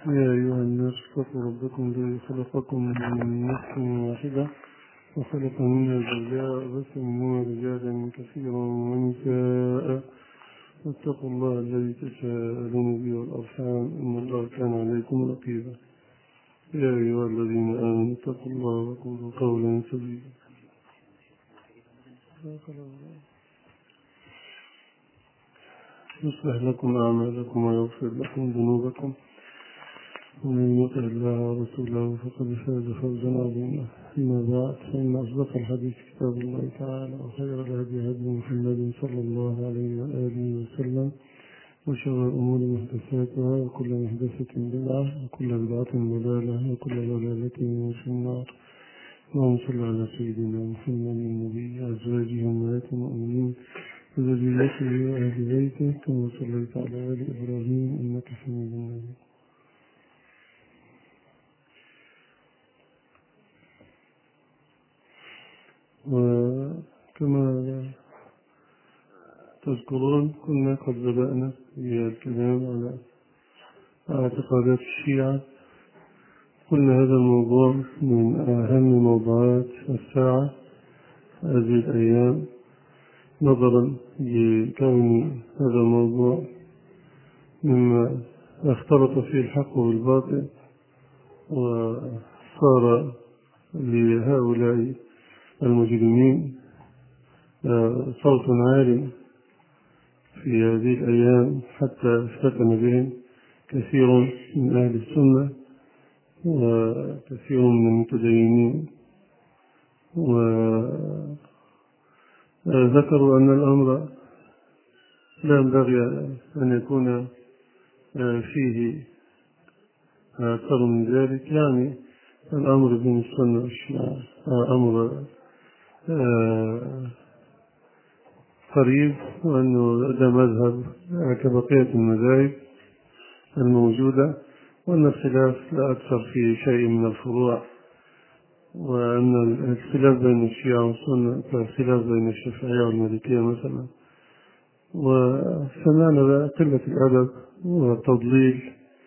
يا أيها الناس اتقوا ربكم الذي خلقكم من نفس واحدة وخلق منها زوجها وبث منهما رجالا كثيرا ونساء واتقوا الله الذي تساءلون به والأرحام إن الله كان عليكم رقيبا يا أيها الذين آمنوا اتقوا الله وقولوا قولا سديدا يصلح لكم أعمالكم ويغفر لكم ذنوبكم ومن يطع الله ورسوله فقد فاز فوزا عظيما أما بعد فإن أصدق الحديث كتاب الله تعالى وخير الهدي هدي محمد صلى الله عليه وآله وسلم وشر الأمور محدثاتها وكل محدثة بدعة وكل بدعة ضلالة وكل ضلالة في النار اللهم صل على سيدنا محمد النبي أزواجه أمهات المؤمنين وذريته وأهل بيته كما صليت على آل إبراهيم إنك حميد مجيد وكما تذكرون كنا قد بدأنا بالكلام على اعتقادات الشيعة قلنا هذا الموضوع من أهم موضوعات الساعة هذه الأيام نظرا لكون هذا الموضوع مما اختلط فيه الحق بالباطل وصار لهؤلاء المجرمين صوت عال في هذه الأيام حتى افتتن بهم كثير من أهل السنة وكثير من المتدينين وذكروا أن الأمر لا ينبغي أن يكون فيه أكثر من ذلك يعني الأمر بين السنة والشيعة أمر قريب وأنه ده مذهب كبقية المذاهب الموجودة وأن الخلاف لا أكثر في شيء من الفروع وأن الخلاف بين الشيعة والسنة كالخلاف بين الشافعية والمالكية مثلا وسمعنا بقى قلة الأدب والتضليل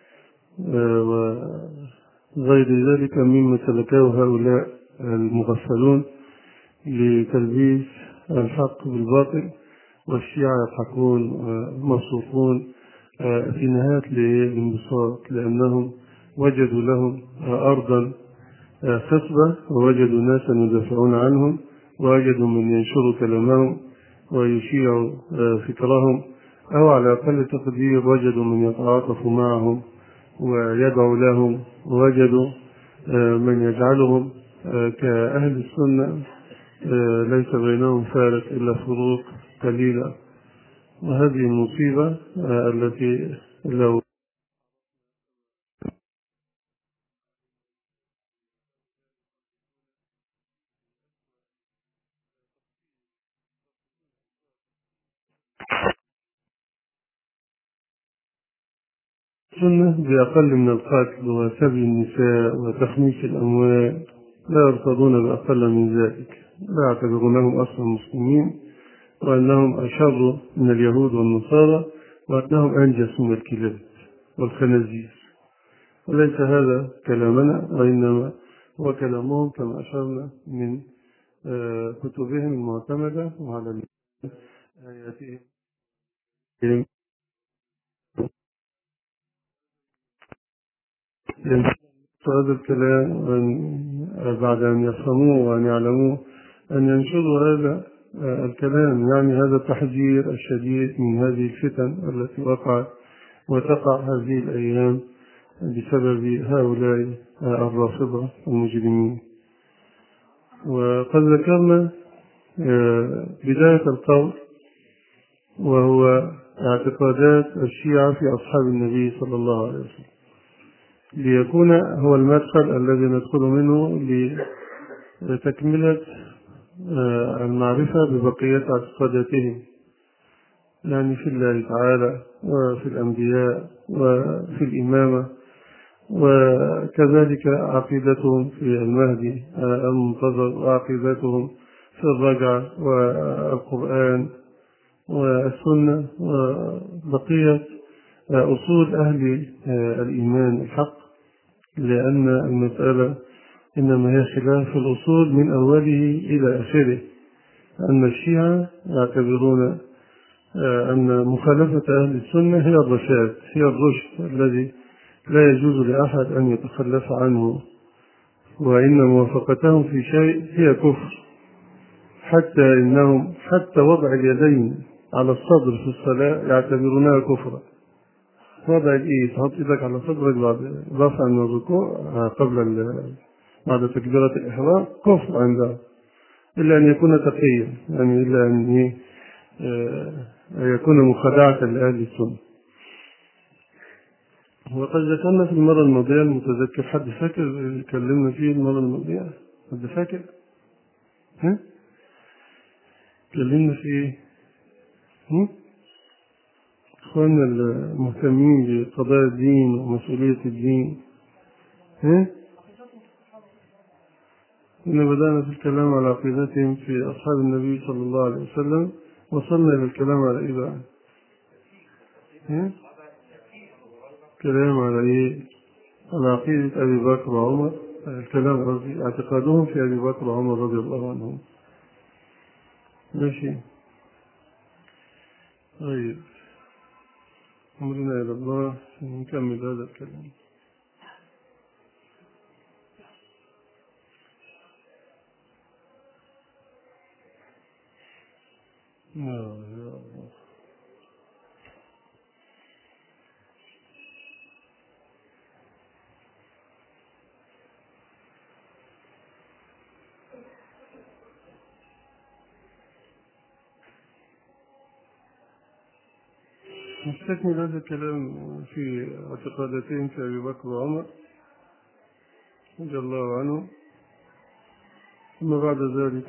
وغير ذلك مما سلكه هؤلاء المغفلون لتلبيس الحق بالباطل والشيعة يضحكون مبسوطون في نهاية الانبساط لأنهم وجدوا لهم أرضا خصبة ووجدوا ناسا يدافعون عنهم ووجدوا من ينشروا كلامهم ويشيعوا فكرهم أو على أقل تقدير وجدوا من يتعاطف معهم ويدعو لهم ووجدوا من يجعلهم كأهل السنة ليس بينهم فارق إلا فروق قليلة وهذه المصيبة التي لو سنة بأقل من القتل وسبي النساء وتخميس الأموال لا يرتضون بأقل من ذلك لا يعتبرونهم أصلا مسلمين وأنهم أشر من اليهود والنصارى وأنهم أنجس من الكلاب والخنازير وليس هذا كلامنا وإنما هو كلامهم كما أشرنا من كتبهم المعتمدة وعلى آياتهم هذا الكلام بعد أن يفهموه وأن يعلموه أن ينشروا هذا الكلام يعني هذا التحذير الشديد من هذه الفتن التي وقعت وتقع هذه الأيام بسبب هؤلاء الرافضة المجرمين وقد ذكرنا بداية القول وهو اعتقادات الشيعة في أصحاب النبي صلى الله عليه وسلم ليكون هو المدخل الذي ندخل منه لتكملة المعرفة ببقية اعتقاداتهم يعني في الله تعالى وفي الأنبياء وفي الإمامة وكذلك عقيدتهم في المهدي المنتظر وعقيدتهم في الرجعة والقرآن والسنة وبقية أصول أهل الإيمان الحق لأن المسألة إنما هي خلاف الأصول من أوله إلى آخره أن الشيعة يعتبرون أن مخالفة أهل السنة هي الرشاد هي الرشد الذي لا يجوز لأحد أن يتخلف عنه وإن موافقتهم في شيء هي كفر حتى إنهم حتى وضع اليدين على الصدر في الصلاة يعتبرونها كفرا وضع الإيد تحط إيدك على صدرك بعد رفع من الركوع قبل بعد تكبيرة الإحرام كفر عندهم إلا أن يكون تقيا يعني إلا أن يكون مخادعة لأهل السنة وقد ذكرنا في المرة الماضية المتذكر حد فاكر اللي اتكلمنا فيه المرة الماضية حد فاكر؟ ها؟ اتكلمنا في ايه؟ اخواننا المهتمين بقضايا الدين ومسؤولية الدين ها؟ إن بدأنا في الكلام على عقيدتهم في أصحاب النبي صلى الله عليه وسلم وصلنا إلى الكلام على إيه بقى؟ ها؟ كلام على إيه؟ على عقيدة أبي بكر وعمر الكلام قصدي اعتقادهم في أبي بكر وعمر رضي الله عنهم ماشي طيب أمرنا إلى الله نكمل هذا الكلام يا الله نستكمل هذا الكلام في اعتقاداتين في أبي بكر وعمر رضي الله عنه ثم بعد ذلك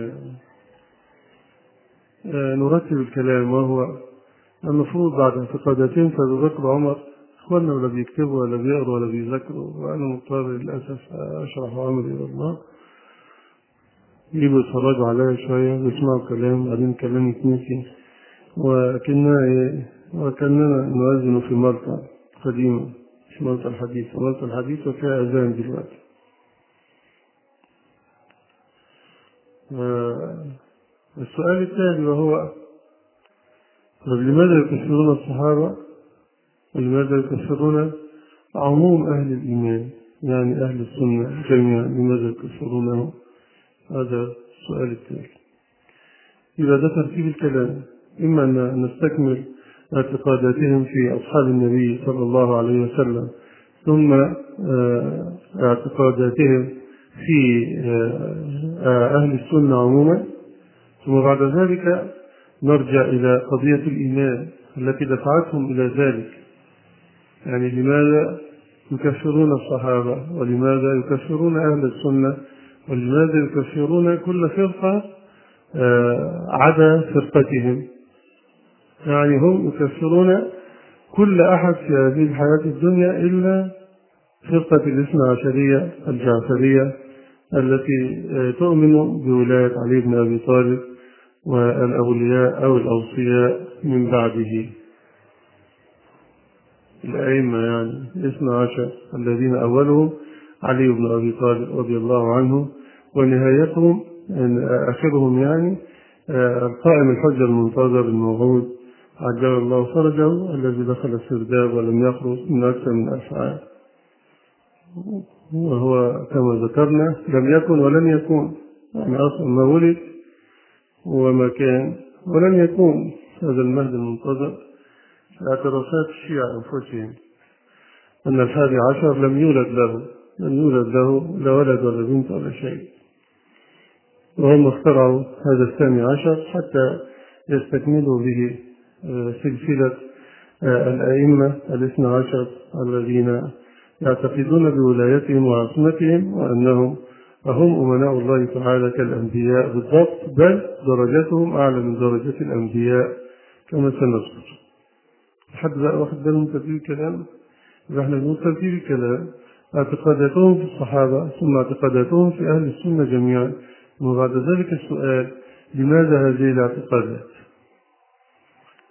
نرتب الكلام وهو المفروض بعد اعتقاداتين في أبي بكر وعمر إخواننا ولا بيكتبوا ولا بيقروا ولا بيذاكروا وأنا مضطر للأسف أشرح أمري إلى الله يجيبوا يتفرجوا عليا شوية ويسمعوا كلام بعدين كلام يتنسي وكنا وكأننا نؤذن في مالطا قديما في مالطا الحديث مالطا الحديث وفيها أذان دلوقتي السؤال التالي وهو لماذا يكفرون الصحابة ولماذا يكفرون عموم أهل الإيمان يعني أهل السنة جميعا لماذا يكفرونهم هذا السؤال التالي يبقى ده ترتيب الكلام إما أن نستكمل اعتقاداتهم في أصحاب النبي صلى الله عليه وسلم ثم اعتقاداتهم في أهل السنة عموما ثم بعد ذلك نرجع إلى قضية الإيمان التي دفعتهم إلى ذلك يعني لماذا يكفرون الصحابة ولماذا يكفرون أهل السنة ولماذا يكفرون كل فرقة عدا فرقتهم يعني هم يكفرون كل أحد في هذه الحياة الدنيا إلا فرقة الاثنى عشرية الجعفرية التي تؤمن بولاية علي بن أبي طالب والأولياء أو الأوصياء من بعده الأئمة يعني الاثنى عشر الذين أولهم علي بن أبي طالب رضي الله عنه ونهايتهم آخرهم يعني القائم الحجة المنتظر الموعود عجل الله فرجه الذي دخل السرداب ولم يخرج من أكثر من أفعال وهو كما ذكرنا لم يكن ولن يكون يعني أصلا ما ولد وما كان ولن يكون هذا المهد المنتظر اعترافات الشيعة أنفسهم أن الحادي عشر لم يولد له لم يولد له لا ولد ولا بنت ولا شيء وهم اخترعوا هذا الثاني عشر حتى يستكملوا به سلسلة الأئمة الاثنى عشر الذين يعتقدون بولايتهم وعصمتهم وأنهم هم أمناء الله تعالى كالأنبياء بالضبط بل درجتهم أعلى من درجة الأنبياء كما سنذكر حد بقى واخد باله من ترتيب الكلام يبقى احنا بنقول ترتيب الكلام اعتقاداتهم في الصحابة ثم اعتقاداتهم في أهل السنة جميعا وبعد ذلك السؤال لماذا هذه الاعتقادات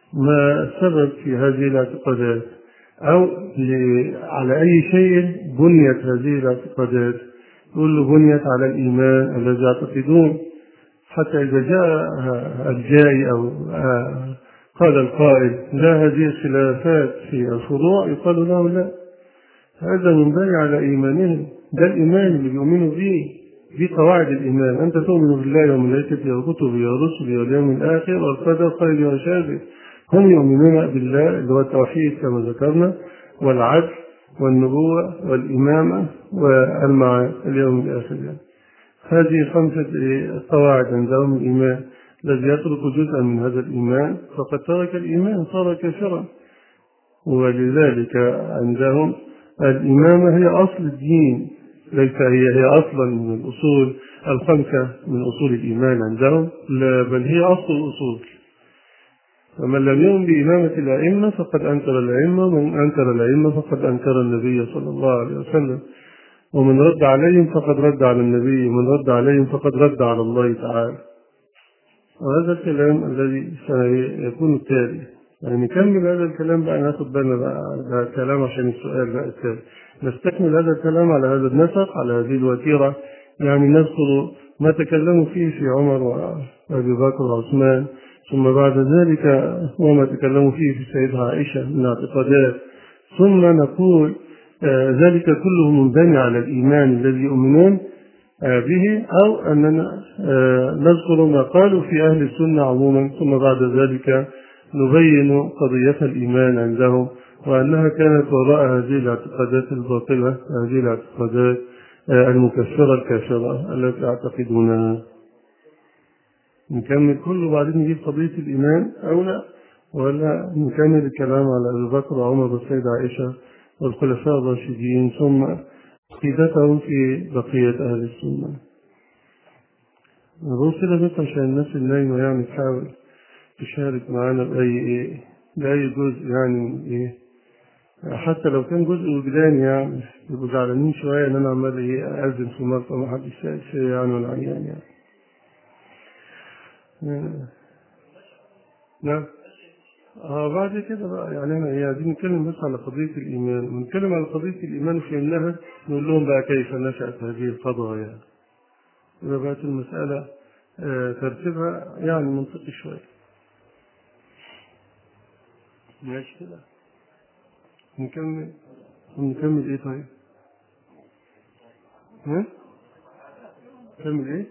ما السبب في هذه الاعتقادات أو على أي شيء بنيت هذه الاعتقادات يقول له بنيت على الإيمان الذي يعتقدون حتى إذا جاء الجاي أو قال القائل لا هذه الخلافات في الفروع يقال له لا هذا منبني على إيمانهم ده الإيمان اللي بيؤمنوا به دي قواعد الإيمان أنت تؤمن بالله وملائكته وكتبه ورسله واليوم الآخر والقدر خير وشر هم يؤمنون بالله اللي هو التوحيد كما ذكرنا والعدل والنبوة والإمامة والمعاد اليوم الآخر يعني. هذه خمسة قواعد عندهم الإيمان الذي يترك جزءا من هذا الإيمان فقد ترك الإيمان صار كافرا ولذلك عندهم الإمامة هي أصل الدين ليس هي هي أصلا من الأصول الخمسة من أصول الإيمان عندهم لا بل هي أصل الأصول فمن لم يؤمن بإمامة الأئمة فقد أنكر الأئمة ومن أنكر الأئمة فقد أنكر النبي صلى الله عليه وسلم ومن رد عليهم فقد رد على النبي ومن رد عليهم فقد رد على الله تعالى وهذا الكلام الذي سيكون التالي يعني نكمل هذا الكلام بقى ناخد بالنا بقى ده كلام عشان السؤال بقى التالي نستكمل هذا الكلام على هذا النسق على هذه الوتيرة يعني نذكر ما تكلموا فيه في عمر وأبي بكر وعثمان ثم بعد ذلك وما تكلموا فيه في السيدة عائشة من اعتقادات ثم نقول آه ذلك كله منبني على الإيمان الذي يؤمنون آه به أو أننا آه نذكر ما قالوا في أهل السنة عموما ثم بعد ذلك نبين قضية الإيمان عندهم وأنها كانت وراء هذه الاعتقادات الباطلة هذه الاعتقادات المكفرة الكافرة التي يعتقدونها نكمل كله وبعدين نجيب قضية الإيمان أو لا ولا نكمل الكلام على أبي بكر وعمر والسيدة عائشة والخلفاء الراشدين ثم عقيدتهم في بقية أهل السنة نقول كده بس عشان الناس النايمة يعني تحاول تشارك معانا بأي إيه بأي جزء يعني من إيه حتى لو كان جزء وجداني يعني يبقوا زعلانين شوية إن أنا عمال إيه أأذن في مرة ما حدش سائل فيا يعني ولا عيان يعني نعم اه بعد كده بقى يعني انا هي عايزين نتكلم بس على قضيه الايمان ونتكلم على قضيه الايمان وفهمناها نقول لهم بقى كيف نشات هذه القضايا يبقى بقت المساله آه ترتيبها يعني منطقي شويه ماشي كده نكمل نكمل ايه طيب ها نكمل ايه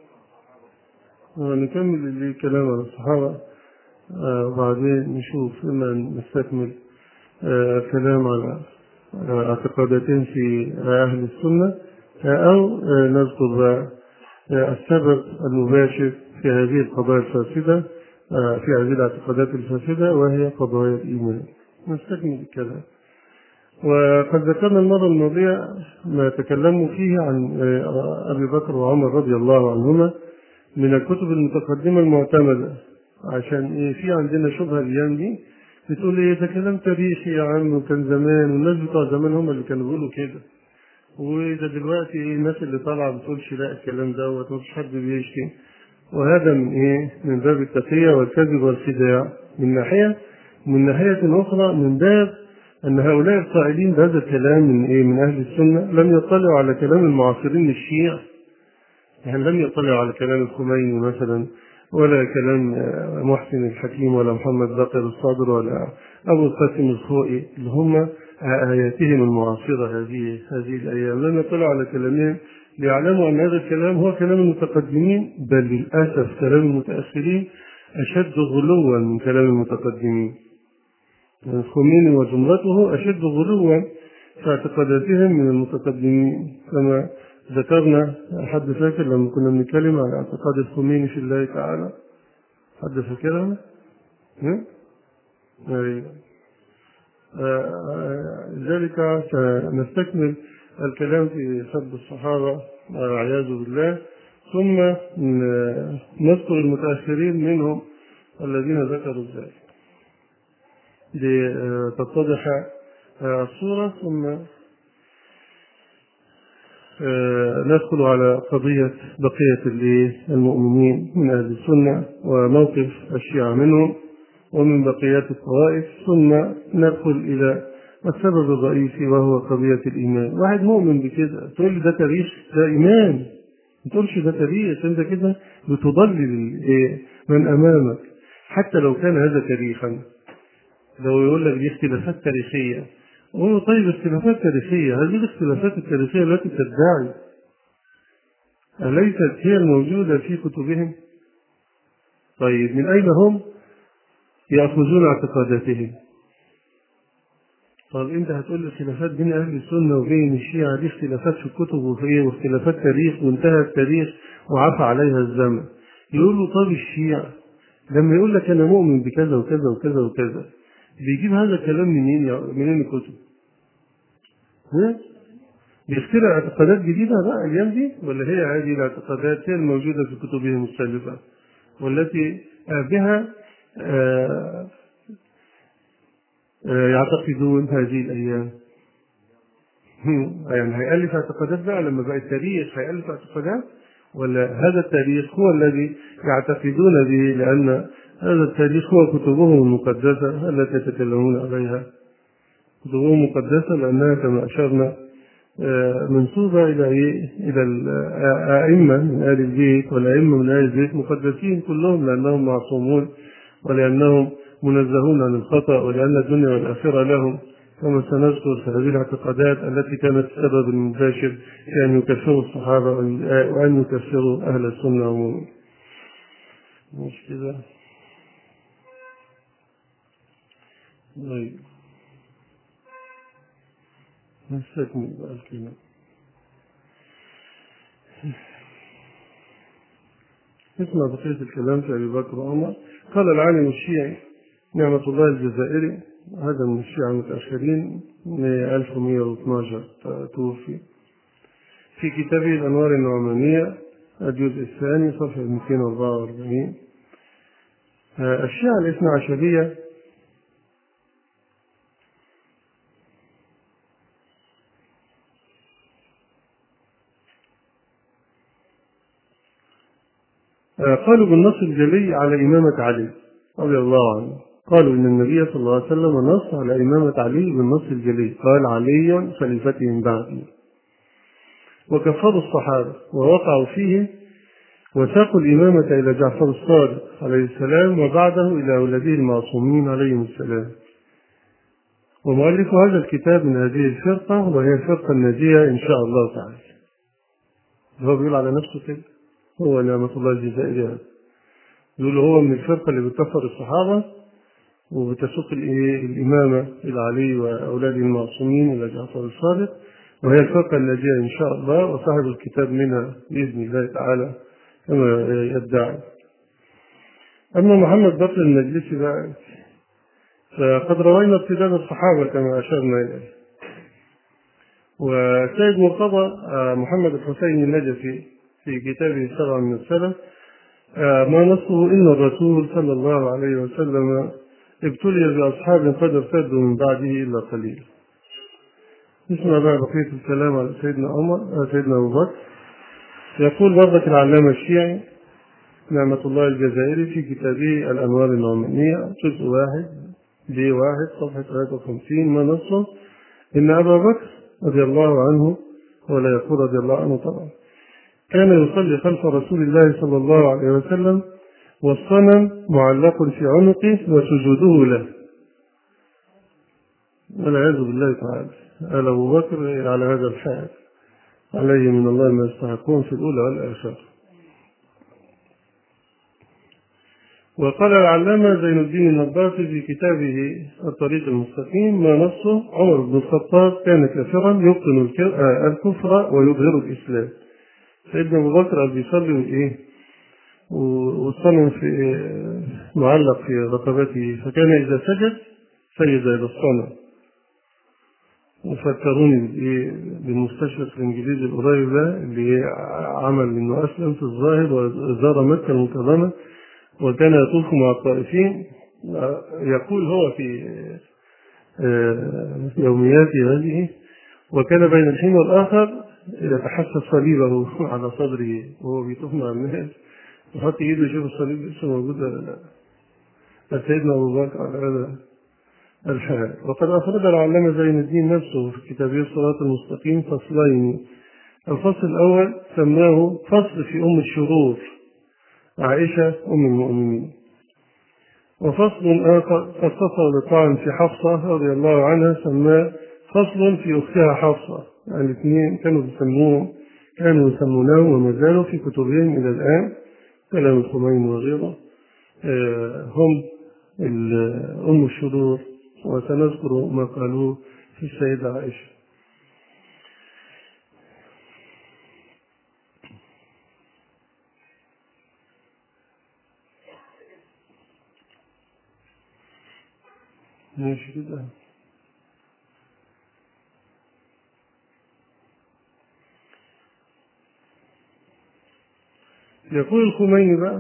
نكمل الكلام على الصحابة وبعدين نشوف إما نستكمل كلام على اعتقاداتهم في أهل السنة أو نذكر السبب المباشر في هذه القضايا الفاسدة في هذه الاعتقادات الفاسدة وهي قضايا الإيمان نستكمل الكلام وقد ذكرنا المرة الماضية ما تكلموا فيه عن أبي بكر وعمر رضي الله عنهما من الكتب المتقدمة المعتمدة عشان إيه في عندنا شبهة الأيام دي بتقول إيه ده كلام تاريخي يا عم وكان زمان والناس بتوع زمان هم اللي كانوا بيقولوا كده وإذا دلوقتي إيه الناس اللي طالعة بتقولش لا الكلام دوت مفيش حد بيشتي وهذا من إيه من باب التقية والكذب والخداع من ناحية من ناحية أخرى من باب أن هؤلاء القائلين بهذا الكلام من إيه من أهل السنة لم يطلعوا على كلام المعاصرين للشيعة يعني لم يطلعوا على كلام الخميني مثلا ولا كلام محسن الحكيم ولا محمد باقر الصادر ولا أبو القاسم الخوئي اللي هم آياتهم المعاصرة هذه هذه الأيام لم يطلعوا على كلامهم ليعلموا أن هذا الكلام هو كلام المتقدمين بل للأسف كلام المتأخرين أشد غلوا من كلام المتقدمين الخميني وزمرته أشد غلوا في اعتقاداتهم من المتقدمين كما ذكرنا حد فاكر لما كنا بنتكلم عن اعتقاد الخميني في الله تعالى حد فاكرها؟ أيوة. ذلك سنستكمل الكلام في سب الصحابة والعياذ بالله ثم نذكر المتأخرين منهم الذين ذكروا ذلك لتتضح الصورة ثم ندخل على قضية بقية المؤمنين من أهل السنة وموقف الشيعة منهم ومن بقيات الطوائف ثم ندخل إلى السبب الرئيسي وهو قضية الإيمان واحد مؤمن بكده تقول لي ده تاريخ ده إيمان ما تقولش ده تاريخ أنت كده بتضلل من أمامك حتى لو كان هذا تاريخا لو يقول لك دي اختلافات تاريخية قول طيب اختلافات تاريخية هذه الاختلافات التاريخية التي تدعي أليست هي الموجودة في كتبهم؟ طيب من أين هم يأخذون اعتقاداتهم؟ طب أنت هتقول لي خلافات بين أهل السنة وبين الشيعة دي اختلافات في الكتب وفي واختلافات تاريخ وانتهى التاريخ وعفى عليها الزمن. يقول له طب الشيعة لما يقول لك أنا مؤمن بكذا وكذا وكذا وكذا بيجيب هذا الكلام منين منين الكتب؟ ها؟ بيخترع اعتقادات جديدة بقى الأيام دي ولا هي هذه الاعتقادات هي الموجودة في كتبهم السابقة والتي بها يعتقدون هذه الأيام يعني هيألف اعتقادات بقى لما بقى التاريخ هيألف اعتقادات ولا هذا التاريخ هو الذي يعتقدون به لأن هذا التاريخ هو كتبهم المقدسة التي يتكلمون عليها كتبهم مقدسة لأنها كما أشرنا منسوبة إلى إيه؟ إلى الأئمة من آل البيت والأئمة من آل البيت مقدسين كلهم لأنهم معصومون ولأنهم منزهون عن الخطأ ولأن الدنيا والآخرة لهم كما سنذكر في هذه الاعتقادات التي كانت السبب المباشر في أن يكفروا الصحابة وأن يكفروا أهل السنة عموما. مش كده؟ طيب نستكمل بقى الكلام اسمع بقية الكلام في أبي بكر وعمر قال العالم الشيعي نعمة الله الجزائري هذا من الشيعة المتأخرين من 1112 توفي في كتابه الأنوار النعمانية الجزء الثاني صفحة 244 الشيعة الاثنى عشرية قالوا بالنص الجلي على إمامة علي رضي الله عنه قالوا إن النبي صلى الله عليه وسلم نص على إمامة علي بالنص الجلي قال علي خليفتي من بعدي وكفروا الصحابة ووقعوا فيه وساقوا الإمامة إلى جعفر الصادق عليه السلام وبعده إلى أولاده المعصومين عليهم السلام ومؤلف هذا الكتاب من هذه الفرقة وهي الفرقة الناجية إن شاء الله تعالى هو بيقول على نفسه كده هو نعمة الله الجزائري هذا يقول هو من الفرقة اللي بتكفر الصحابة وبتسوق الإمامة إلى علي وأولاده المعصومين إلى جعفر الصادق وهي الفرقة الناجية إن شاء الله وصاحب الكتاب منها بإذن الله تعالى كما يدعي أما محمد بكر المجلسي بقى فقد روينا ابتداء الصحابة كما أشرنا إليه وسيد مرتضى محمد الحسين النجفي في كتابه سبعة من السلف ما نصه إن الرسول صلى الله عليه وسلم ابتلي بأصحاب قد ارتدوا من بعده إلا قليل نسمع بقى بقية الكلام على سيدنا عمر سيدنا أبو بكر يقول برضك العلامة الشيعي نعمة الله الجزائري في كتابه الأنوار النعمانية جزء واحد دي واحد صفحة 53 ما نصه إن أبا بكر رضي الله عنه ولا يقول رضي الله عنه طبعا كان يصلي خلف رسول الله صلى الله عليه وسلم والصنم معلق في عنقه وسجوده له والعياذ بالله تعالى قال أبو بكر على هذا الحال عليه من الله ما يستحقون في الأولى والآخرة وقال العلامة زين الدين النباطي في كتابه الطريق المستقيم ما نصه عمر بن الخطاب كان كافرا يبطن الكفر ويظهر الإسلام سيدنا أبو بكر بيصلي وإيه والصنم في معلق في رقبته فكان إذا سجد سجد إلى الصنم وفكروني بالمستشفى الإنجليزي القريب ده اللي عمل إنه أسلم في الظاهر وزار مكة المكرمة وكان يطوف مع الطائفين يقول هو في يومياته هذه وكان بين الحين والآخر يتحسس صليبه على صدره وهو بيطوف مع الناس يحط ايده يشوف الصليب لسه موجود ولا لا سيدنا أبو بكر على هذا الحال وقد أخرج العلامة زين الدين نفسه في كتابه الصراط المستقيم فصلين الفصل الأول سماه فصل في أم الشرور عائشة أم المؤمنين وفصل آخر خصصه لطعن في حفصة رضي الله عنها سماه فصل في أختها حفصة يعني الاثنين كانوا بيسموهم كانوا يسمونه وما زالوا في كتبهم إلى الآن كلام الخميني وغيره هم أم الشرور وسنذكر ما قالوه في السيدة عائشة ماشي كده يقول الخميني بقى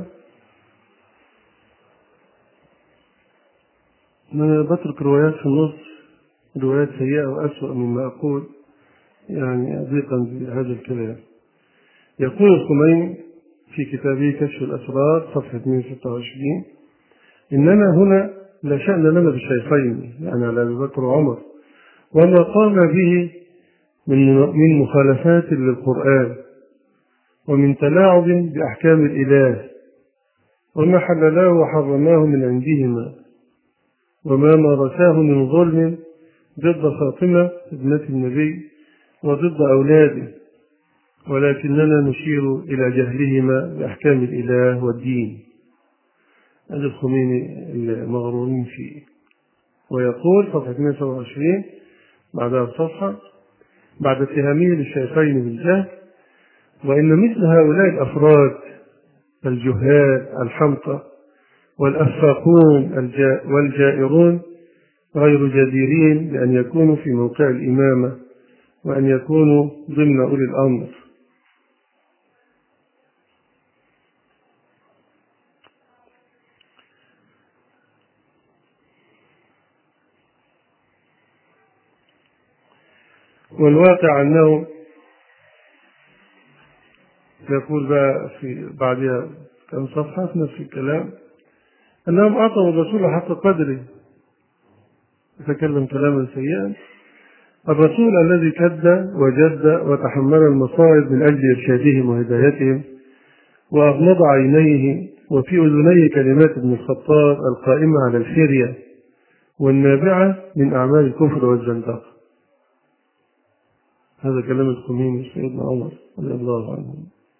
أنا بترك روايات في النص روايات سيئة وأسوأ مما أقول يعني ضيقا بهذا الكلام يقول الخميني في كتابه كشف الأسرار صفحة 126 إننا هنا لا شأن لنا بالشيخين يعني على أبي بكر وعمر وما قام به من من مخالفات للقرآن ومن تلاعب بأحكام الإله وما حللاه وحرماه من عندهما وما مارساه من ظلم ضد فاطمة ابنة النبي وضد أولاده ولكننا نشير إلى جهلهما بأحكام الإله والدين هذا الخميني المغرورين فيه ويقول صفحة 127 بعدها الصفحة بعد اتهامه للشيخين بالجهل وإن مثل هؤلاء الأفراد الجهال الحمقى والأفاقون والجائرون غير جديرين بأن يكونوا في موقع الإمامة وأن يكونوا ضمن أولي الأمر والواقع أنه يقول بقى في بعدها كم صفحة في نفس الكلام أنهم أعطوا الرسول حق قدره يتكلم كلاما سيئا الرسول الذي كد وجد وتحمل المصائب من أجل إرشادهم وهدايتهم وأغمض عينيه وفي أذنيه كلمات ابن الخطاب القائمة على الحرية والنابعة من أعمال الكفر والزندقة هذا كلام الخميني سيدنا عمر رضي الله عنه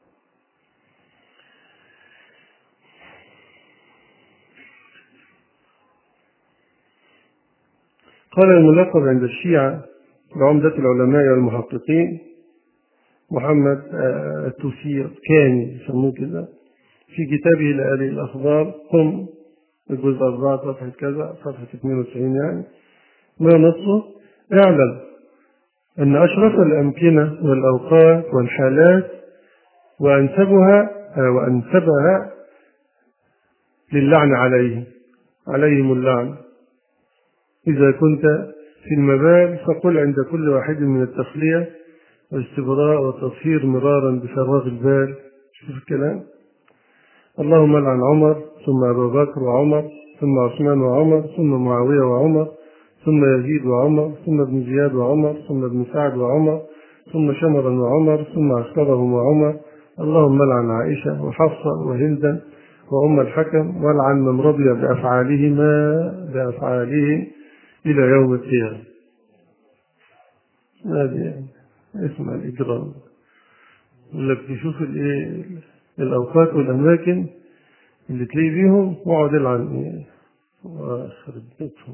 قال الملقب عند الشيعة بعمدة العلماء والمحققين محمد التوسير كاني يسموه كده في كتابه لآلي الأخبار قم الجزء 4 صفحة كذا صفحة 92 يعني ما نصه اعلم أن أشرف الأمكنة والأوقات والحالات وأنسبها وأنسبها للعن عليهم عليهم اللعن إذا كنت في المبال فقل عند كل واحد من التخلية والاستبراء والتطهير مرارا بفراغ البال شوف الكلام اللهم لعن عمر ثم أبا بكر وعمر ثم عثمان وعمر ثم معاوية وعمر ثم يزيد وعمر ثم ابن زياد وعمر ثم ابن سعد وعمر ثم شمرا وعمر ثم عسكرهم وعمر اللهم لعن عائشة وحفصة وهندا وأم الحكم والعن من رضي بأفعالهما بأفعالهم إلى يوم القيامة هذه يعني اسمها الإجرام لك تشوف الإيه الأوقات والأماكن اللي تلاقي فيهم واقعد العن إيه وخرب بيتهم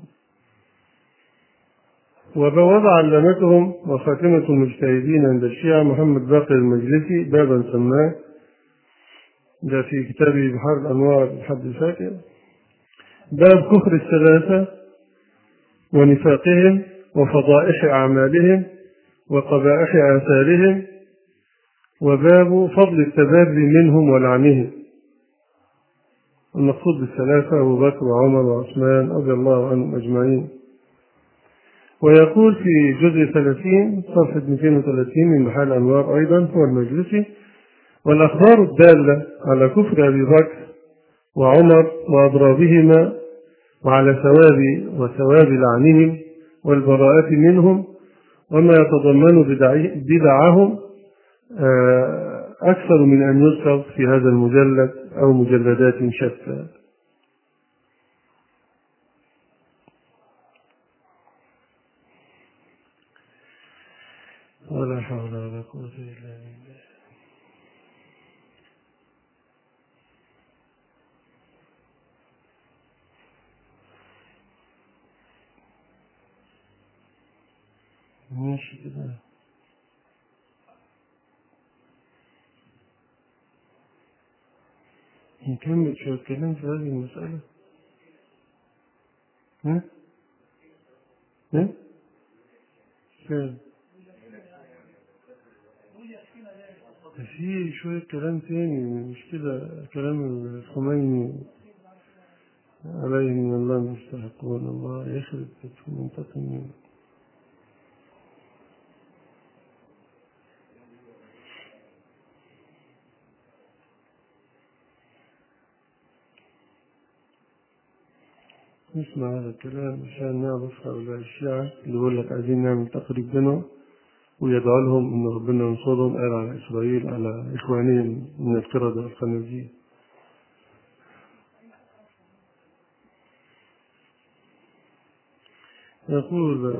وبوضع علامتهم وخاتمة المجتهدين عند الشيعة محمد باقر المجلسي بابا سماه ده في كتابه بحار الأنوار الحد الفاكر باب كفر الثلاثة ونفاقهم وفضائح أعمالهم وقبائح آثارهم وباب فضل التبري منهم ولعنهم المقصود بالثلاثة أبو بكر وعمر وعثمان رضي الله عنهم أجمعين ويقول في جزء 30 صفحة 230 من محل أنوار أيضا هو المجلسي والأخبار الدالة على كفر أبي بكر وعمر وأضرابهما وعلى ثواب وثواب لعنهم والبراءة منهم وما يتضمن بدعهم أكثر من أن يذكر في هذا المجلد أو مجلدات شتى ولا حول ولا قوة إلا بالله ماشي كده نكمل شوية كلام في هذه المسألة ها؟ ها؟ فين؟ في شوية كلام تاني مش كده كلام الخميني عليه من الله ما يستحقون الله يخرب منتقم منه نسمع هذا الكلام عشان نعرف هؤلاء الشيعة اللي يقول لك عايزين نعمل تقريب بينهم ويدعو لهم ان ربنا ينصرهم قال على اسرائيل على اخوانهم من القردة والخنازير يقول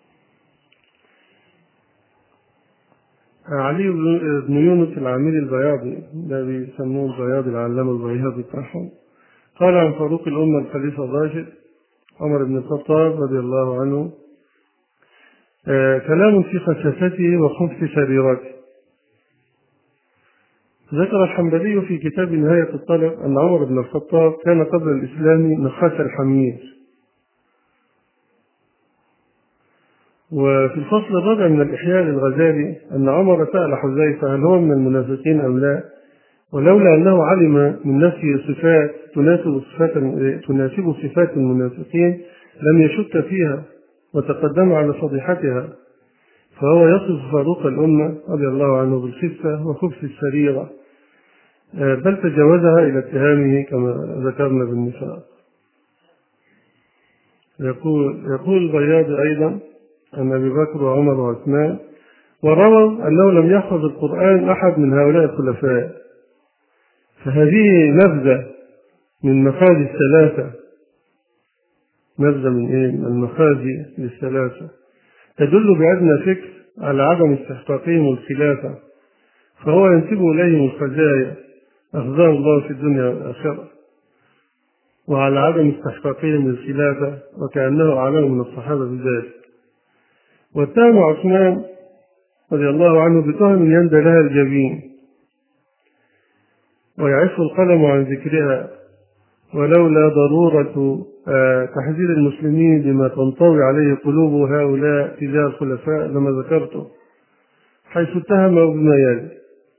علي بن يونس العاملي البياضي ده بيسموه البياضي العلامة البياضي بتاعهم قال عن فاروق الأمة الخليفة الراشد عمر بن الخطاب رضي الله عنه آه كلام في خساسته وخبث سريرته ذكر الحنبلي في كتاب نهاية الطلب أن عمر بن الخطاب كان قبل الإسلام نخاس الحمير وفي الفصل الرابع من الإحياء للغزالي أن عمر سأل حذيفة هل هو من المنافقين أم لا ولولا أنه علم من نفسه صفات تناسب صفات تناسب صفات المنافقين لم يشك فيها وتقدم على فضيحتها فهو يصف فاروق الأمة رضي الله عنه بالخفة وخبث السريرة بل تجاوزها إلى اتهامه كما ذكرنا بالنفاق يقول يقول البياض أيضا أن أبي بكر وعمر وعثمان ورووا أنه لم يحفظ القرآن أحد من هؤلاء الخلفاء فهذه نبذة من مخازي الثلاثة نبذة من إيه؟ من المخازي للثلاثة تدل بأدنى فكر على عدم استحقاقهم الخلافة فهو ينسب إليهم الخزايا أخزاه الله في الدنيا والآخرة وعلى عدم استحقاقهم للخلافة وكأنه أعلم من الصحابة بذلك واتهم عثمان رضي الله عنه بتهم يندى لها الجبين ويعف القلم عن ذكرها ولولا ضرورة تحذير المسلمين بما تنطوي عليه قلوب هؤلاء تجاه الخلفاء لما ذكرته حيث اتهموا بما يلي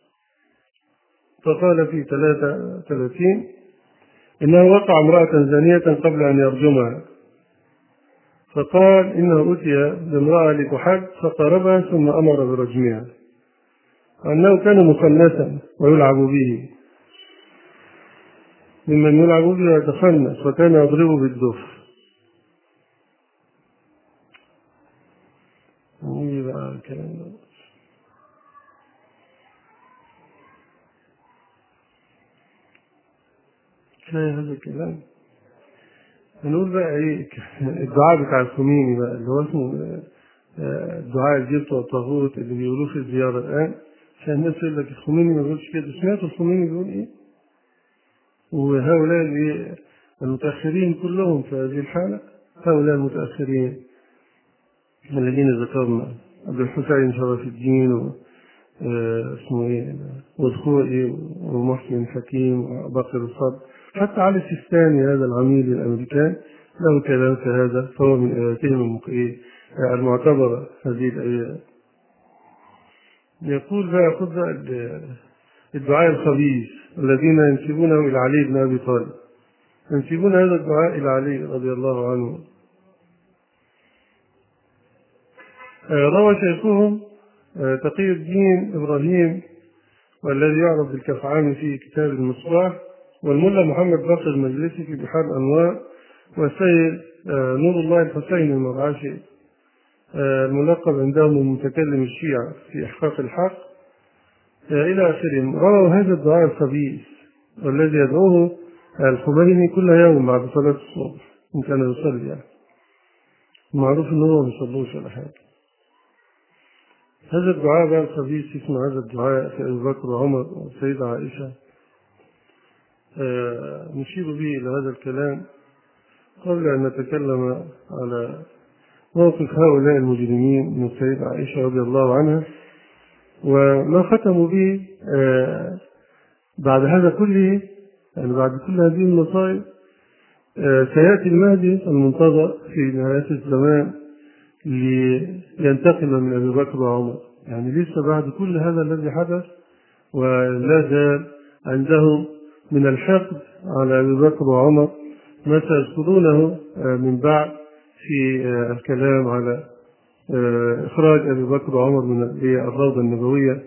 فقال في 33 إنه وقع امرأة زانية قبل أن يرجمها فقال إنه أتي بامرأة لتحد فقربها ثم أمر برجمها وأنه كان مخنثا ويلعب به ممن يلعب به ويتخنث وكان يضربه بالدف نيجي بقى الكلام ده كفاية هذا الكلام هنقول بقى ايه الدعاء بتاع الخميني بقى اللي هو اسمه الدعاء الجبت والطاغوت اللي بيقولوه في الزيارة الآن عشان الناس يقول لك الخميني ما بيقولش كده سمعت الخميني بيقول ايه وهؤلاء المتأخرين كلهم في هذه الحالة هؤلاء المتأخرين الذين ذكرنا عبد الحسين شرف الدين و اسمه ايه والخوئي ومحسن حكيم وبكر الصدر حتى علي السيستاني هذا العميل الامريكان له كلام كهذا فهو من اياتهم المعتبره هذه الايات يقول بقى خذ بقى الدعاء الخبيث الذين ينسبونه الى علي بن ابي طالب ينسبون هذا الدعاء الى علي رضي الله عنه روى شيخهم تقي الدين ابراهيم والذي يعرف بالكفعان في كتاب المصباح والملا محمد باقر المجلسي في بحار الأنوار والسيد نور الله الحسين المرعشي الملقب عندهم المتكلم الشيعة في إحقاق الحق إلى آخرهم رووا هذا الدعاء الخبيث والذي يدعوه الخميني كل يوم بعد صلاة الصبح إن كان يصلي يعني معروف إن هو ما بيصلوش ولا حاجة هذا الدعاء بقى الخبيث اسمه هذا الدعاء في أبي بكر وعمر والسيدة عائشة نشير به إلى هذا الكلام قبل أن نتكلم على موقف هؤلاء المجرمين من السيدة عائشة رضي الله عنها وما ختموا به بعد هذا كله يعني بعد كل هذه المصائب سيأتي المهدي المنتظر في نهاية الزمان لينتقم من أبي بكر وعمر يعني لسه بعد كل هذا الذي حدث ولا زال عندهم من الحقد على أبي بكر وعمر ما سيذكرونه من بعد في الكلام على إخراج أبي بكر وعمر من الروضة النبوية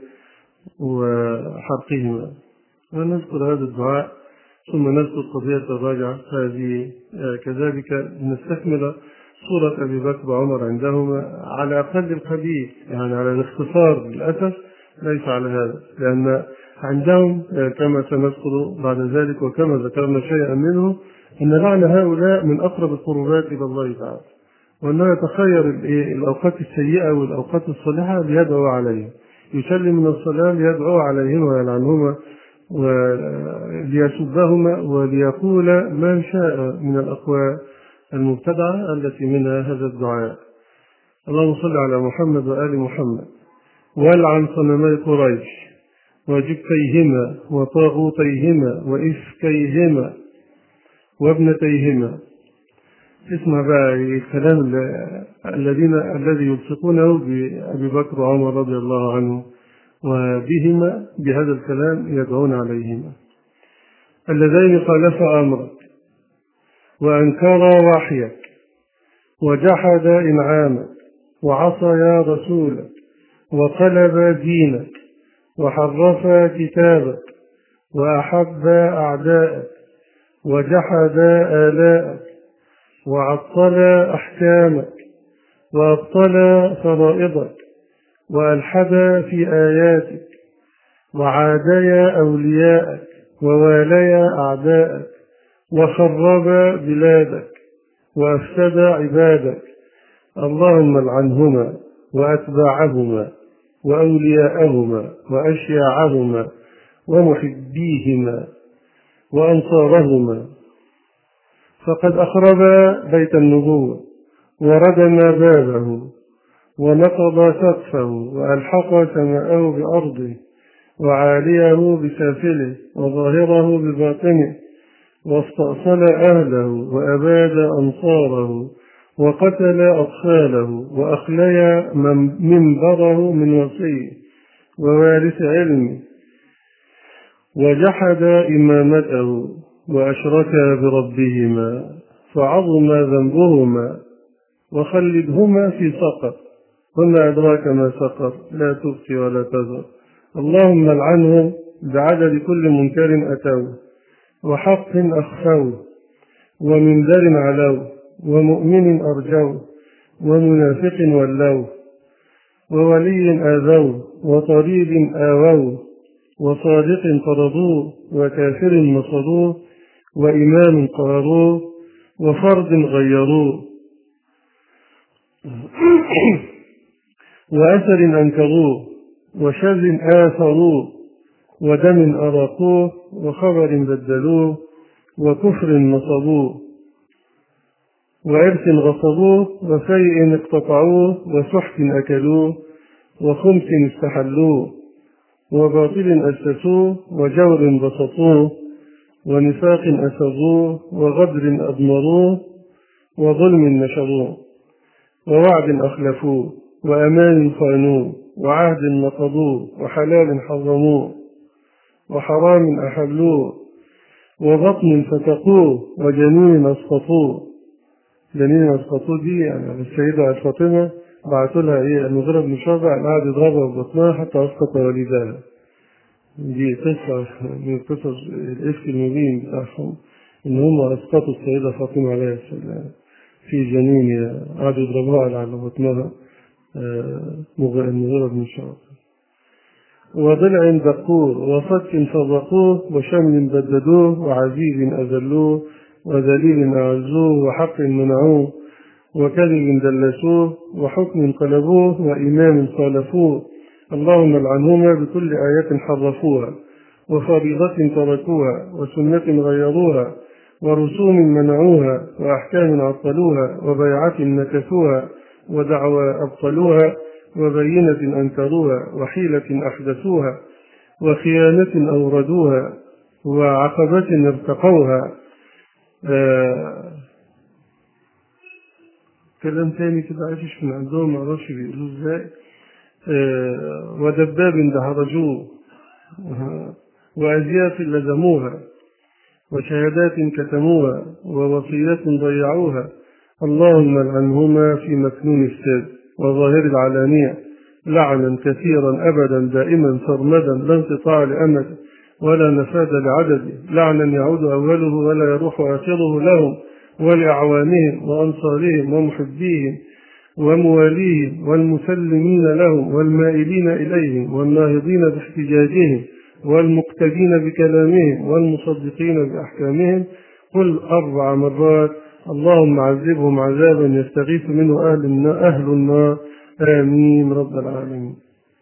وحرقهما ونذكر هذا الدعاء ثم نذكر قضية الراجعة هذه كذلك نستكمل صورة أبي بكر وعمر عندهما على أقل القليل يعني على الاختصار للأسف ليس على هذا لأن عندهم كما سنذكر بعد ذلك وكما ذكرنا شيئا منه أن لعن هؤلاء من أقرب القربات إلى الله تعالى وأنه يتخير الأوقات السيئة والأوقات الصالحة ليدعو عليهم يسلم من الصلاة ليدعو عليهما ويلعنهما وليسبهما وليقول ما شاء من الأقوال المبتدعة التي منها هذا الدعاء اللهم صل على محمد وآل محمد والعن صنمي قريش وجبتيهما وطاغوتيهما وإفكيهما وابنتيهما اسمع بقى الكلام الذين الذي يلصقونه بأبي بكر وعمر رضي الله عنه وبهما بهذا الكلام يدعون عليهما اللذين خالفا أمرك وأنكرا وحيك وجحدا إنعامك وعصيا رسولك وقلبا دينك وحرفا كتابك وأحبا أعداءك وجحدا آلاءك وعطلا أحكامك وأبطلا فرائضك وألحدا في آياتك وعاديا أولياءك وواليا أعداءك وخربا بلادك وأفسدا عبادك اللهم العنهما وأتباعهما وأولياءهما وأشياعهما ومحبيهما وأنصارهما فقد أخرب بيت النبوة وردم بابه ونقض سقفه وألحق سماءه بأرضه وعاليه بسافله وظاهره بباطنه واستأصل أهله وأباد أنصاره وقتل أطفاله وأخلي منبره من وصيه ووارث علمه وجحد إمامته وأشركا بربهما فعظم ذنبهما وخلدهما في سقر وما أدراك ما سقر لا تبقي ولا تذر اللهم العنهم بعدد كل منكر أتوه وحق أخفوه ومنذر علوه ومؤمن أرجوه ومنافق ولوه وولي آذوه وطريد آووه وصادق طردوه وكافر نصروه وإمام قهروه وفرد غيروه وأثر أنكروه وشر آثروه ودم أراقوه وخبر بدلوه وكفر نصبوه وإرث غصبوه وسيء اقتطعوه وسحت أكلوه وخمس استحلوه وباطل أسسوه وجور بسطوه ونفاق أسروه وغدر أضمروه وظلم نشروه ووعد أخلفوه وأمان خانوه وعهد نقضوه وحلال حرموه وحرام أحلوه وبطن فتقوه وجنين أسقطوه جنين أسقطوه دي يعني السيدة فاطمة بعثوا لها إيه المغيرة بن شعبة قعد يضربها ببطنها حتى أسقط والدها دي قصة من قصص الإفك المبين بتاعهم إن هم أسقطوا السيدة فاطمة عليه السلام في جنينها قعدوا يضربوها على بطنها مغيرة بن شعب وضلع دقور وفك فرقوه وشمل بددوه وعزيز أذلوه وذليل أعزوه وحق منعوه وكذب دلسوه وحكم قلبوه وإمام خالفوه اللهم العنهما بكل آية حرفوها وفريضة تركوها وسنة غيروها ورسوم منعوها وأحكام عطلوها وبيعة نكثوها ودعوى أبطلوها وبينة أنكروها وحيلة أحدثوها وخيانة أوردوها وعقبة ارتقوها آه كلام تاني كده عايش من عندهم معرفش بيقولوه ازاي آه ودباب دحرجوه وأزياف لزموها وشهادات كتموها ووصيات ضيعوها اللهم العنهما في مكنون السر وظاهر العلانية لعنا كثيرا أبدا دائما سرمدا لا انقطاع لأمد ولا نفاد لعدده لعنا يعود أوله ولا يروح آخره لهم ولأعوانهم وأنصارهم ومحبيهم ومواليهم والمسلمين لهم والمائلين إليهم والناهضين باحتجاجهم والمقتدين بكلامهم والمصدقين بأحكامهم قل أربع مرات اللهم عذبهم عذابا يستغيث منه أهل النار, أهل النار آمين رب العالمين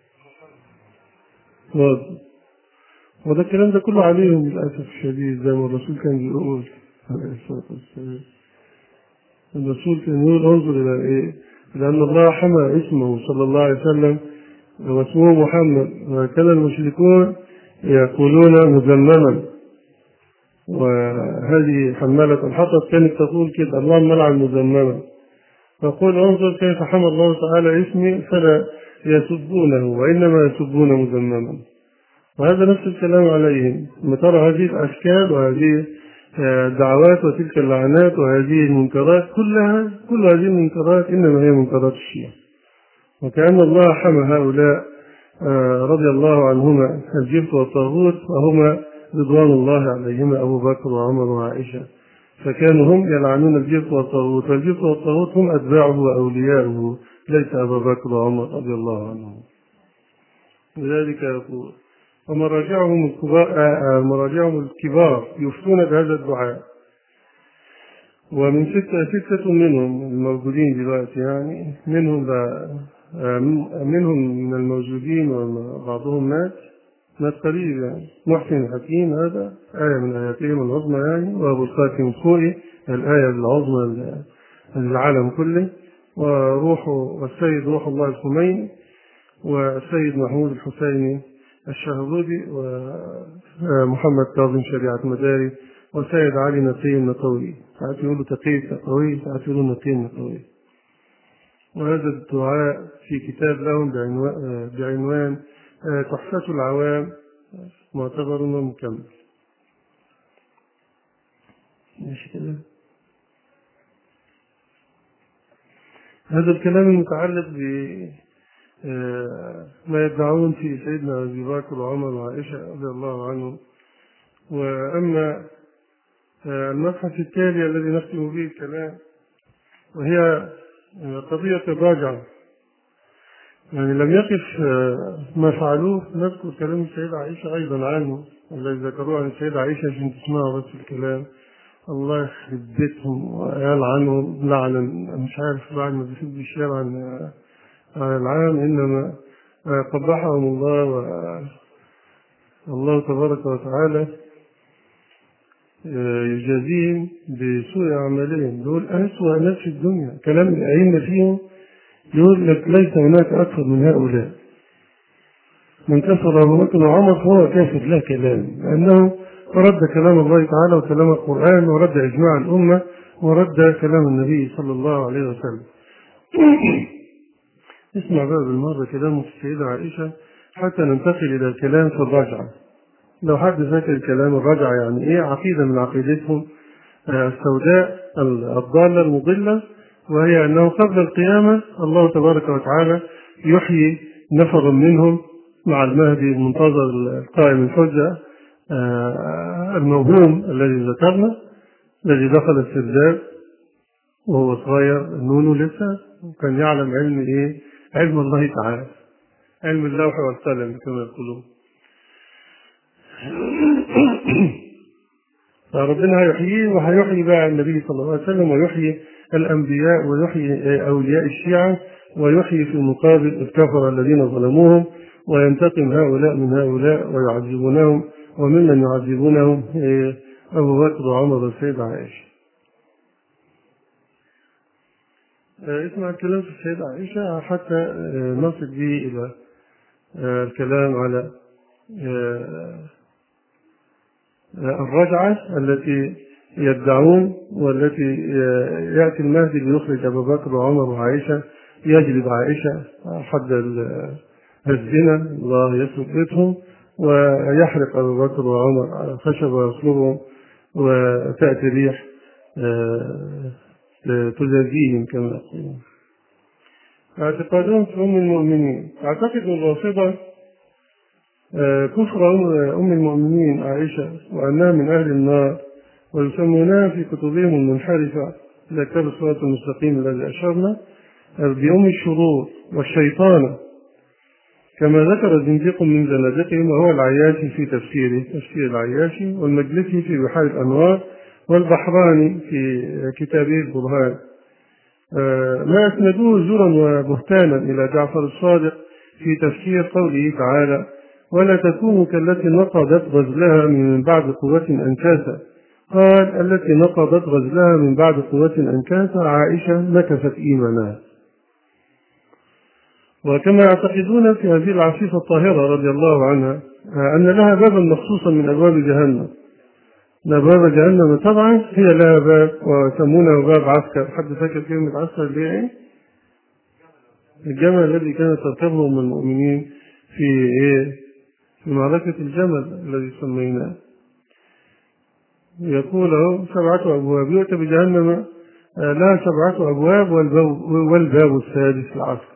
وده الكلام ده كله عليهم للأسف الشديد زي ما الرسول كان بيقول عليه الصلاة والسلام الرسول كان يقول انظر إلى إيه لأن الله حمى اسمه صلى الله عليه وسلم واسمه محمد وكان المشركون يقولون مذمما وهذه حمالة الحطب كانت تقول كده اللهم لعن مذمما فقل انظر كيف حمى الله تعالى اسمي فلا يسبونه وإنما يسبون مذمما وهذا نفس الكلام عليهم ترى هذه الأشكال وهذه الدعوات وتلك اللعنات وهذه المنكرات كلها كل هذه المنكرات إنما هي منكرات الشيعة وكأن الله حمى هؤلاء رضي الله عنهما الجبت والطاغوت وهما رضوان الله عليهما أبو بكر وعمر وعائشة فكانوا هم يلعنون الجبت والطاغوت والجبت والطاغوت هم أتباعه وأولياؤه ليس أبا بكر وعمر رضي الله عنهم لذلك يقول ومراجعهم الكبار مراجعهم الكبار يفتون بهذا الدعاء ومن ستة ستة منهم الموجودين دلوقتي يعني منهم منهم من الموجودين وبعضهم مات مات قريب يعني محسن الحكيم هذا آية من آياتهم العظمى يعني وأبو القاسم الخوئي الآية العظمى للعالم كله وروح والسيد روح الله الخميني والسيد محمود الحسيني الشهبودي ومحمد كاظم شريعة مداري وسيد علي نقي النقوي ساعات يقولوا تقي النقوي ساعات يقولوا نقي النقوي وهذا الدعاء في كتاب لهم بعنوان, بعنوان تحفة العوام معتبر مكمل ماشي كده هذا الكلام المتعلق ب ما يدعون في سيدنا أبي بكر وعمر وعائشة رضي الله عنهم وأما المبحث التالي الذي نختم به الكلام وهي قضية الراجعة يعني لم يقف ما فعلوه نذكر كلام السيدة عائشة أيضا عنه الذي ذكروه عن السيدة عائشة عشان تسمعوا بس الكلام الله يخرب بيتهم ويلعنهم لعنا مش عارف بعد ما بيسيب الشارع عن عن العام إنما قبحهم الله والله تبارك وتعالى يجازيهم بسوء أعمالهم دول أسوأ ناس في الدنيا كلام الأئمة فيهم يقول لك ليس هناك أكثر من هؤلاء من كفر أبو بكر وعمر فهو كافر لا كلام لأنه رد كلام الله تعالى وكلام القرآن ورد إجماع الأمة ورد كلام النبي صلى الله عليه وسلم اسمع بقى بالمرة كلام السيدة عائشة حتى ننتقل إلى الكلام في الرجعة لو حد فاكر الكلام الرجعة يعني إيه عقيدة من عقيدتهم السوداء الضالة المضلة وهي أنه قبل القيامة الله تبارك وتعالى يحيي نفرا منهم مع المهدي المنتظر القائم الحجة الموهوم الذي ذكرنا الذي دخل السرداب وهو صغير نونو لسه وكان يعلم علم ايه علم الله تعالى علم اللوح والقلم كما يقولون فربنا هيحييه وهيحيي بقى النبي صلى الله عليه وسلم ويحيي الانبياء ويحيي اولياء الشيعه ويحيي في المقابل الكفر الذين ظلموهم وينتقم هؤلاء من هؤلاء ويعذبونهم وممن يعذبونهم ابو بكر وعمر والسيدة عائشه. اسمع الكلام في السيدة عائشة حتى نصل به إلى الكلام على الرجعة التي يدعون والتي يأتي المهدي ليخرج أبو بكر وعمر وعائشة يجلب عائشة حد الزنا الله يثبتهم ويحرق أبو بكر وعمر على خشب ويصلبهم وتأتي ريح تزازيهم كما يقولون اعتقادهم في أم المؤمنين أعتقد الرافضة كفر أم المؤمنين عائشة وأنها من أهل النار ويسمونها في كتبهم المنحرفة إلى كتاب الصراط المستقيم الذي أشرنا بأم الشرور والشيطانة كما ذكر زنديق من زنادقهم وهو العياشي في تفسيره تفسير العياشي والمجلسي في بحار الأنوار والبحراني في كتابه البرهان ما أسندوه زورا وبهتانا إلى جعفر الصادق في تفسير قوله تعالى ولا تكونوا كالتي نقضت غزلها من بعد قوة أنكاسا قال التي نقضت غزلها من بعد قوة أنكاسا عائشة نكفت إيمانها وكما يعتقدون في هذه العفيفة الطاهرة رضي الله عنها أن لها بابا مخصوصا من أبواب جهنم باب جهنم طبعا هي لها باب ويسمونه باب عسكر حد فاكر كلمة عسكر دي ايه؟ الجمل الذي كانت تركبه من المؤمنين في ايه؟ في معركة الجمل الذي سميناه يقول له سبعة أبواب يؤتى بجهنم لها سبعة أبواب والباب, والباب السادس العسكر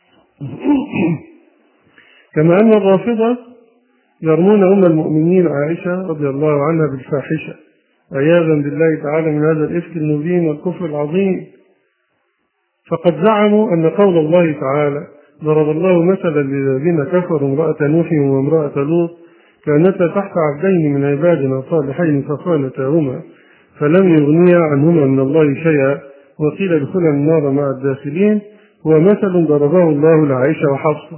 كما أن الرافضة يرمون أم المؤمنين عائشة رضي الله عنها بالفاحشة عياذا بالله تعالى من هذا الإفك المبين والكفر العظيم فقد زعموا أن قول الله تعالى ضرب الله مثلا للذين كفروا امرأة نوح وامرأة لوط كانتا تحت عبدين من عبادنا صالحين فخانتاهما فلم يغنيا عنهما من الله شيئا وقيل ادخلا النار مع الداخلين هو مثل ضربه الله لعائشة وحفصة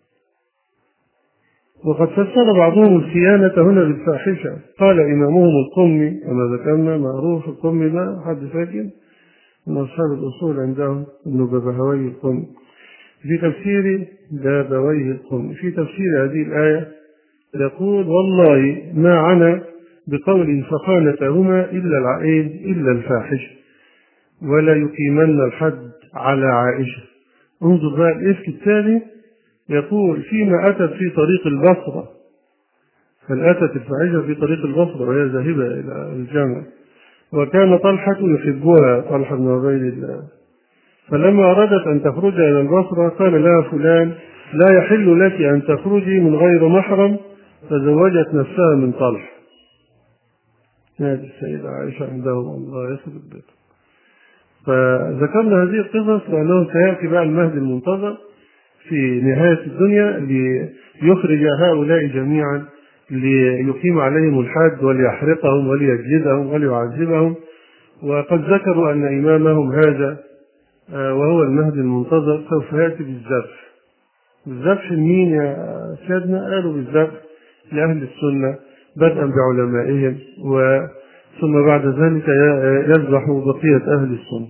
وقد فسر بعضهم الخيانة هنا بالفاحشة قال إمامهم القمي كما ذكرنا معروف القمي ده حد فاكر من أصحاب الأصول عندهم ابن ببهوي القمي في تفسير بابويه القمي في تفسير هذه الآية يقول والله ما عنا بقول فخانتهما إلا العائل إلا الفاحشة ولا يقيمن الحد على عائشة انظر بقى الإفك الثاني يقول فيما أتت في طريق البصرة هل أتت الفاحشة في طريق البصرة وهي ذاهبة إلى الجامع وكان طلحة يحبها طلحة بن عبيد الله فلما أرادت أن تخرج إلى البصرة قال لها فلان لا يحل لك أن تخرجي من غير محرم فزوجت نفسها من طلح هذه السيدة عائشة عندهم الله يخلق بيته فذكرنا هذه القصص لأنه سيأتي بقى المهدي المنتظر في نهاية الدنيا ليخرج هؤلاء جميعا ليقيم عليهم الحد وليحرقهم وليجلدهم وليعذبهم وقد ذكروا أن إمامهم هذا وهو المهدي المنتظر سوف يأتي بالذبح بالذبح مين يا سيدنا قالوا بالذبح لأهل السنة بدءا بعلمائهم ثم بعد ذلك يذبح بقية أهل السنة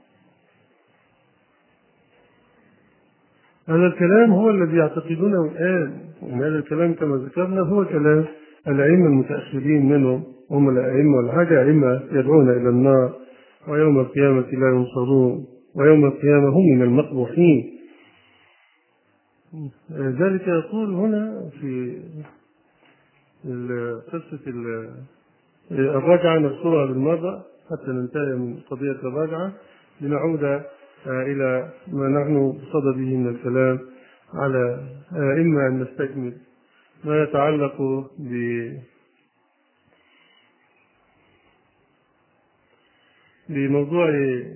هذا الكلام هو الذي يعتقدونه الآن وهذا الكلام كما ذكرنا هو كلام الأئمة المتأخرين منهم هم الأئمة والحاجة أئمة يدعون إلى النار ويوم القيامة لا ينصرون ويوم القيامة هم من المقبوحين ذلك يقول هنا في قصة الرجعة نذكرها بالمرة حتى ننتهي من قضية الرجعة لنعود إلى ما نحن بصدده من الكلام على إما أن نستكمل ما يتعلق ب بموضوع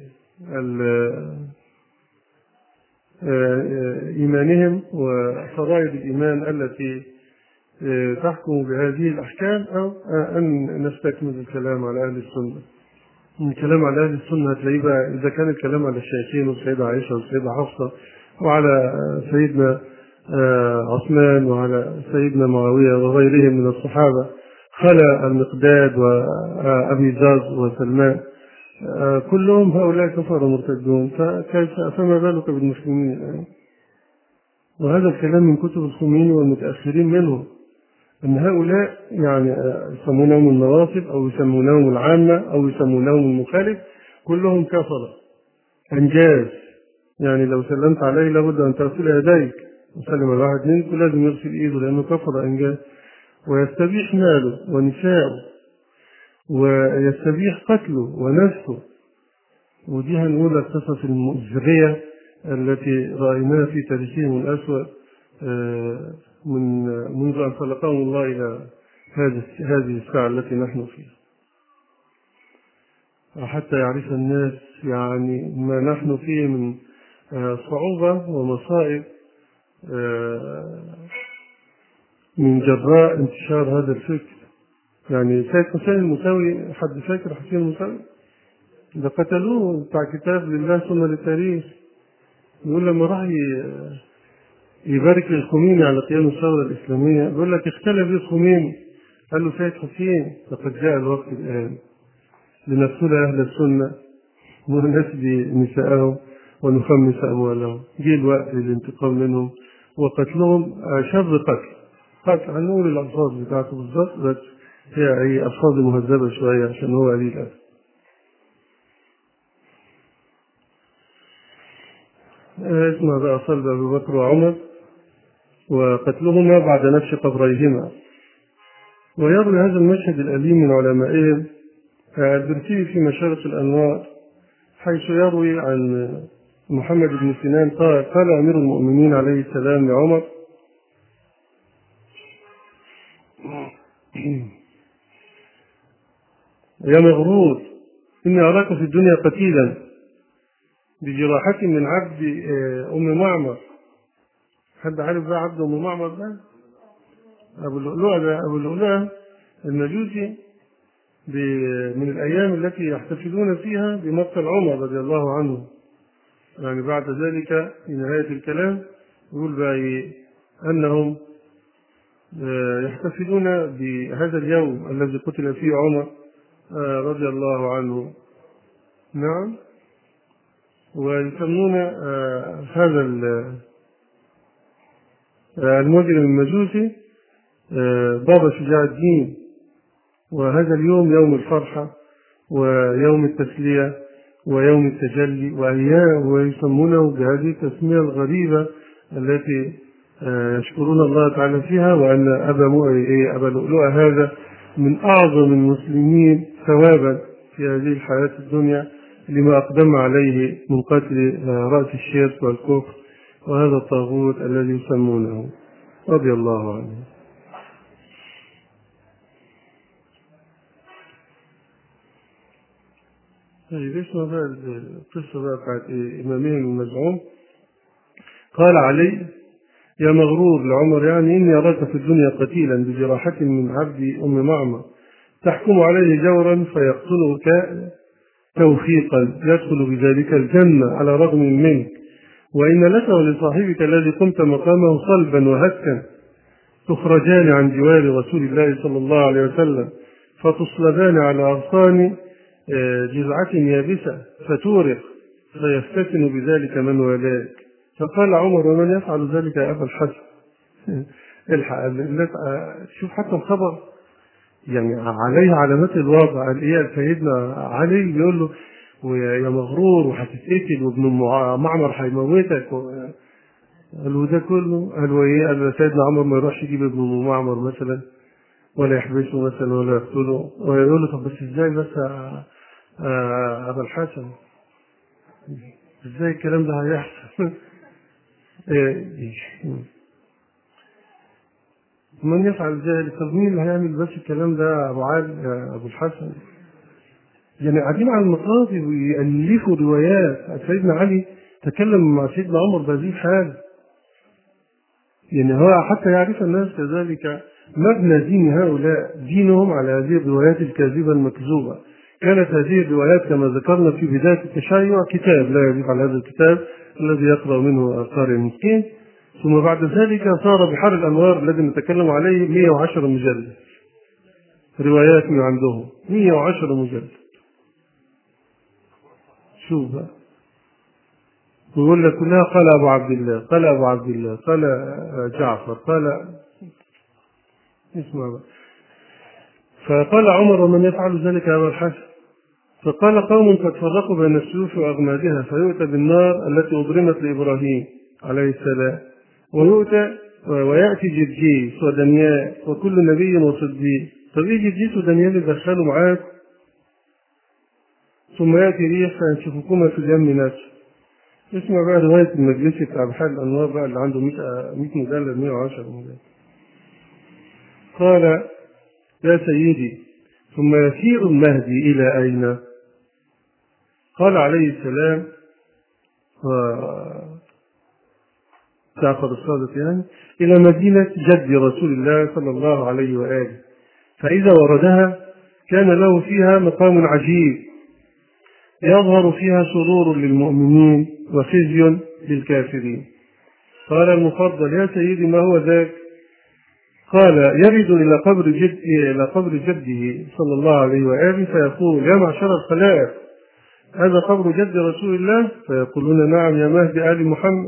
إيمانهم وفرائض الإيمان التي تحكم بهذه الأحكام أو أن نستكمل الكلام على أهل السنة. الكلام على أهل السنة هتلاقيه بقى إذا كان الكلام على الشيخين والسيدة عائشة والسيدة حفصة وعلى سيدنا عثمان وعلى سيدنا معاوية وغيرهم من الصحابة خلا المقداد وأبي ذر وسلمان كلهم هؤلاء كفروا مرتدون فكيف فما بالك بالمسلمين الآن وهذا الكلام من كتب الخميني والمتأخرين منهم أن هؤلاء يعني يسمونهم النواصب أو يسمونهم العامة أو يسمونهم المخالف كلهم كفرة أنجاز يعني لو سلمت عليه لابد أن تغسل يديك وسلم على واحد منكم لازم يغسل إيده لأنه كفر أنجاز ويستبيح ماله ونساءه ويستبيح قتله ونفسه ودي هنقول القصص المؤذية التي رأيناها في تاريخهم الأسود من منذ أن خلقهم الله إلى هذه الساعة التي نحن فيها حتى يعرف الناس يعني ما نحن فيه من صعوبة ومصائب من جراء انتشار هذا الفكر يعني سيد حسين المساوي حد فاكر حسين المساوي ده قتلوه بتاع كتاب لله ثم للتاريخ يقول لما راح يبارك للخميني على قيام الثورة الإسلامية بيقول لك اختلف به الخميني قال له سيد حسين لقد جاء الوقت الآن لنقتل أهل السنة ونسبي نساءهم ونخمس أموالهم جه الوقت للانتقام منهم وقتلهم شر قتل قتل هنقول الألفاظ بتاعته بالظبط بس هي هي ألفاظ مهذبة شوية عشان هو قليل الأدب اسمع بقى صلب أبي بكر وعمر وقتلهما بعد نفش قبريهما ويروي هذا المشهد الأليم من علمائهم البرسي في مشارق الأنوار حيث يروي عن محمد بن سنان قال قال أمير المؤمنين عليه السلام لعمر يا مغرور إني أراك في الدنيا قتيلا بجراحة من عبد أم معمر حد عارف بقى عبد أم معمر ده؟ أبو اللؤلؤة ده أبو اللؤلؤة المجوسي من الأيام التي يحتفلون فيها بمقتل عمر رضي الله عنه يعني بعد ذلك في نهاية الكلام يقول بقى إيه أنهم يحتفلون بهذا اليوم الذي قتل فيه عمر رضي الله عنه نعم ويسمون هذا المجرم المجوسي بابا شجاع الدين وهذا اليوم يوم الفرحة ويوم التسلية ويوم التجلي وأيام ويسمونه بهذه التسمية الغريبة التي يشكرون الله تعالى فيها وأن أبا أبا لؤلؤة هذا من أعظم المسلمين ثوابا في هذه الحياة الدنيا لما أقدم عليه من قتل رأس الشرك والكفر وهذا الطاغوت الذي يسمونه رضي الله عنه طيب اسمع بقى القصة بقى بتاعت إمامهم المزعوم قال علي يا مغرور لعمر يعني إني أراك في الدنيا قتيلا بجراحة من عبد أم معمر تحكم عليه جورا فيقتلك توفيقا يدخل بذلك الجنة على رغم منك وإن لك ولصاحبك الذي قمت مقامه صلبا وهكا تخرجان عن جوار رسول الله صلى الله عليه وسلم فتصلبان على أغصان جذعة يابسة فتورق فيفتتن بذلك من والاك فقال عمر ومن يفعل ذلك يا أبا الحسن الحق شوف حتى الخبر يعني عليه علامات الوضع قال ايه سيدنا علي بيقول له ويا مغرور وهتتقتل وابن معمر هيموتك قال له ده كله قال له ايه قال سيدنا عمر ما يروحش يجيب ابن معمر مثلا ولا يحبسه مثلا ولا يقتله ويقول له طب بس ازاي بس ابا الحسن ازاي الكلام ده هيحصل من يفعل ذلك طب مين اللي هيعمل بس الكلام ده ابو عاد ابو الحسن يعني قاعدين على المصادر ويألفوا روايات سيدنا علي تكلم مع سيدنا عمر بهذه الحال يعني هو حتى يعرف الناس كذلك مبنى دين هؤلاء دينهم على هذه الروايات الكاذبة المكذوبة كانت هذه الروايات كما ذكرنا في بداية التشيع كتاب لا يضيف على هذا الكتاب الذي يقرأ منه القارئ المسكين ثم بعد ذلك صار بحر الأنوار الذي نتكلم عليه 110 مجلد روايات من عندهم 110 مجلد شوف بقى يقول لك كلها قال أبو عبد الله قال أبو عبد الله قال جعفر قال اسمع بقى فقال عمر ومن يفعل ذلك يا أبا الحسن فقال قوم قد فرقوا بين السيوف وأغمادها فيؤتى بالنار التي أضرمت لإبراهيم عليه السلام ويؤتى ويأتي جرجيس ودنياء وكل نبي وصديق طب إيه جرجيس ودنياء اللي دخلوا معاك ثم يأتي ريح فينشفكما في اليم نفسه اسمع بقى رواية المجلس بتاع بحر الأنوار بقى اللي عنده 100 100 مجلد 110 مجلد قال يا سيدي ثم يسير المهدي إلى أين؟ قال عليه السلام جعفر الصادق يعني إلى مدينة جد رسول الله صلى الله عليه وآله فإذا وردها كان له فيها مقام عجيب يظهر فيها سرور للمؤمنين وخزي للكافرين قال المفضل يا سيدي ما هو ذاك قال يرد إلى قبر جد إلى قبر جده صلى الله عليه وآله فيقول يا معشر الخلائق هذا قبر جد رسول الله فيقولون نعم يا مهدي آل محمد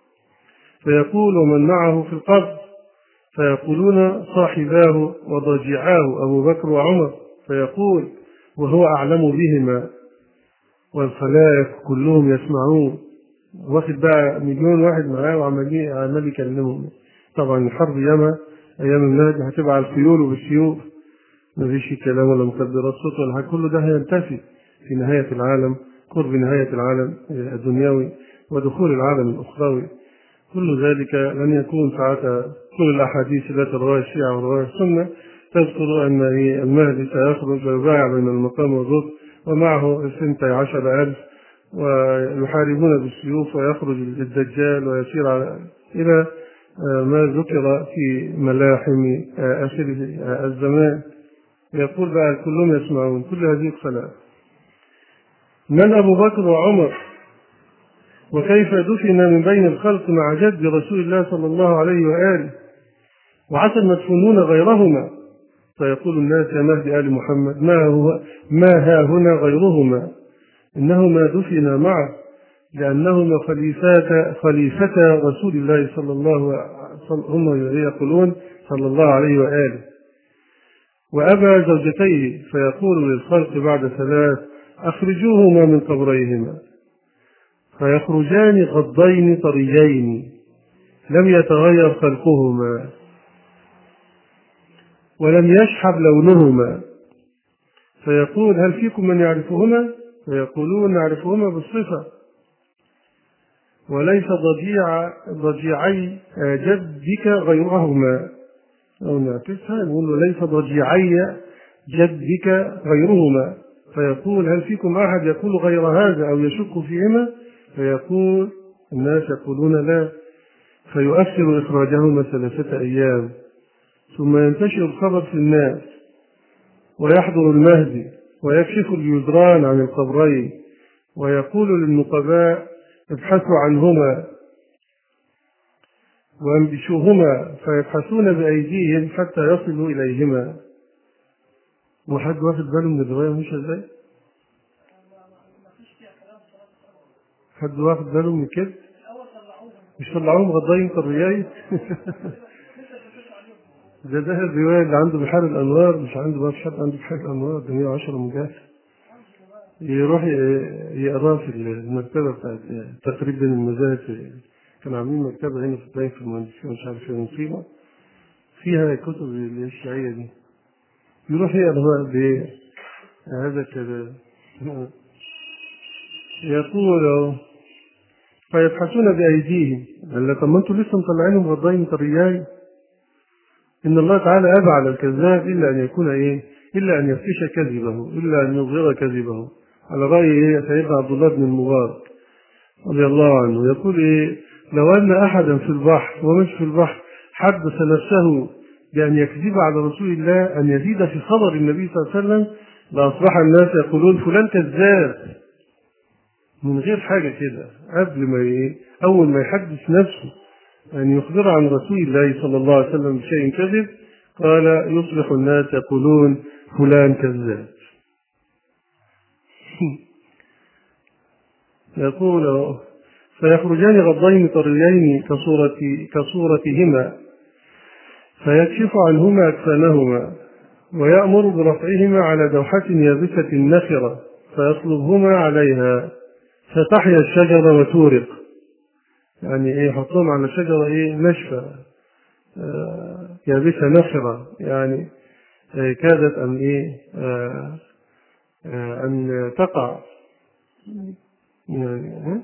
فيقول ومن معه في القبر فيقولون صاحباه وضجيعاه أبو بكر وعمر فيقول وهو أعلم بهما والخلائق كلهم يسمعون واخد بقى مليون واحد معاه وعمال عمال يكلمهم طبعا الحرب ياما ايام المهدي هتبقى على الخيول وبالسيوف مفيش كلام ولا مكبرات صوت ولا حاجه كل ده هينتفي في نهايه العالم قرب نهايه العالم الدنيوي ودخول العالم الاخروي كل ذلك لن يكون ساعتها كل الاحاديث التي رواها الشيعه ورواها السنه تذكر ان المهدي سيخرج ويبايع بين المقام والركن ومعه اثنتي عشر ألف ويحاربون بالسيوف ويخرج الدجال ويسير على إلى ما ذكر في ملاحم آخر الزمان يقول بقى كلهم يسمعون كل هذه الخلاف من أبو بكر وعمر وكيف دفن من بين الخلق مع جد رسول الله صلى الله عليه وآله وعسى المدفونون غيرهما فيقول الناس يا مهدي آل محمد ما هو ما ها هنا غيرهما إنهما دفنا معه لأنهما خليفات خليفتا رسول الله صلى الله هم يقولون صلى الله عليه وآله وأبى زوجتيه فيقول للخلق بعد ثلاث أخرجوهما من قبريهما فيخرجان غضين طريين لم يتغير خلقهما ولم يشحب لونهما فيقول هل فيكم من يعرفهما فيقولون نعرفهما بالصفة وليس ضجيع ضجيعي جدك غيرهما أو نعكسها نقول ليس ضجيعي جدك غيرهما فيقول هل فيكم أحد يقول غير هذا أو يشك فيهما فيقول الناس يقولون لا فيؤثر إخراجهما ثلاثة أيام ثم ينتشر الخبر في الناس ويحضر المهدي ويكشف اليدران عن القبرين ويقول للنقباء ابحثوا عنهما وانبشوهما فيبحثون بأيديهم حتى يصلوا إليهما وحد واخد باله من الرواية مش ازاي؟ حد واخد باله من كده؟ مش طلعوهم غضاين طرياي ده ده الرواية اللي عنده بحار الأنوار مش عنده بقى حد عنده بحار الأنوار ده 110 مجاز يروح يقراه في المكتبة بتاعت تقريب بين المذاهب كان عاملين مكتبة هنا في الدايم في المهندسين مش عارف فين مصيبة فيها كتب الشيعية دي يروح يقرا بإيه؟ هذا كذا يقول فيبحثون بأيديهم قال طب ما انتوا لسه مطلعينهم غضاين طرياي إن الله تعالى أبى على الكذاب إلا أن يكون إيه؟ إلا أن يفشى كذبه إلا أن يظهر كذبه على رأي سيدنا عبد الله بن المبارك رضي الله عنه يقول إيه لو أن أحدا في البحر ومش في البحر حدث نفسه بأن يكذب على رسول الله أن يزيد في خبر النبي صلى الله عليه وسلم لأصبح الناس يقولون فلان كذاب من غير حاجة كده قبل ما إيه أول ما يحدث نفسه أن يخبر عن رسول الله صلى الله عليه وسلم بشيء كذب قال يصبح الناس يقولون فلان كذاب يقول فيخرجان غضين طريين كصورة كصورتهما فيكشف عنهما أكفانهما ويأمر برفعهما على دوحة يابسة نخرة فيصلبهما عليها فتحيا الشجرة وتورق يعني ايه يحطهم على شجرة ايه ناشفة آه يابسة نخرة يعني آه كادت أن ايه آه آه أن تقع يعني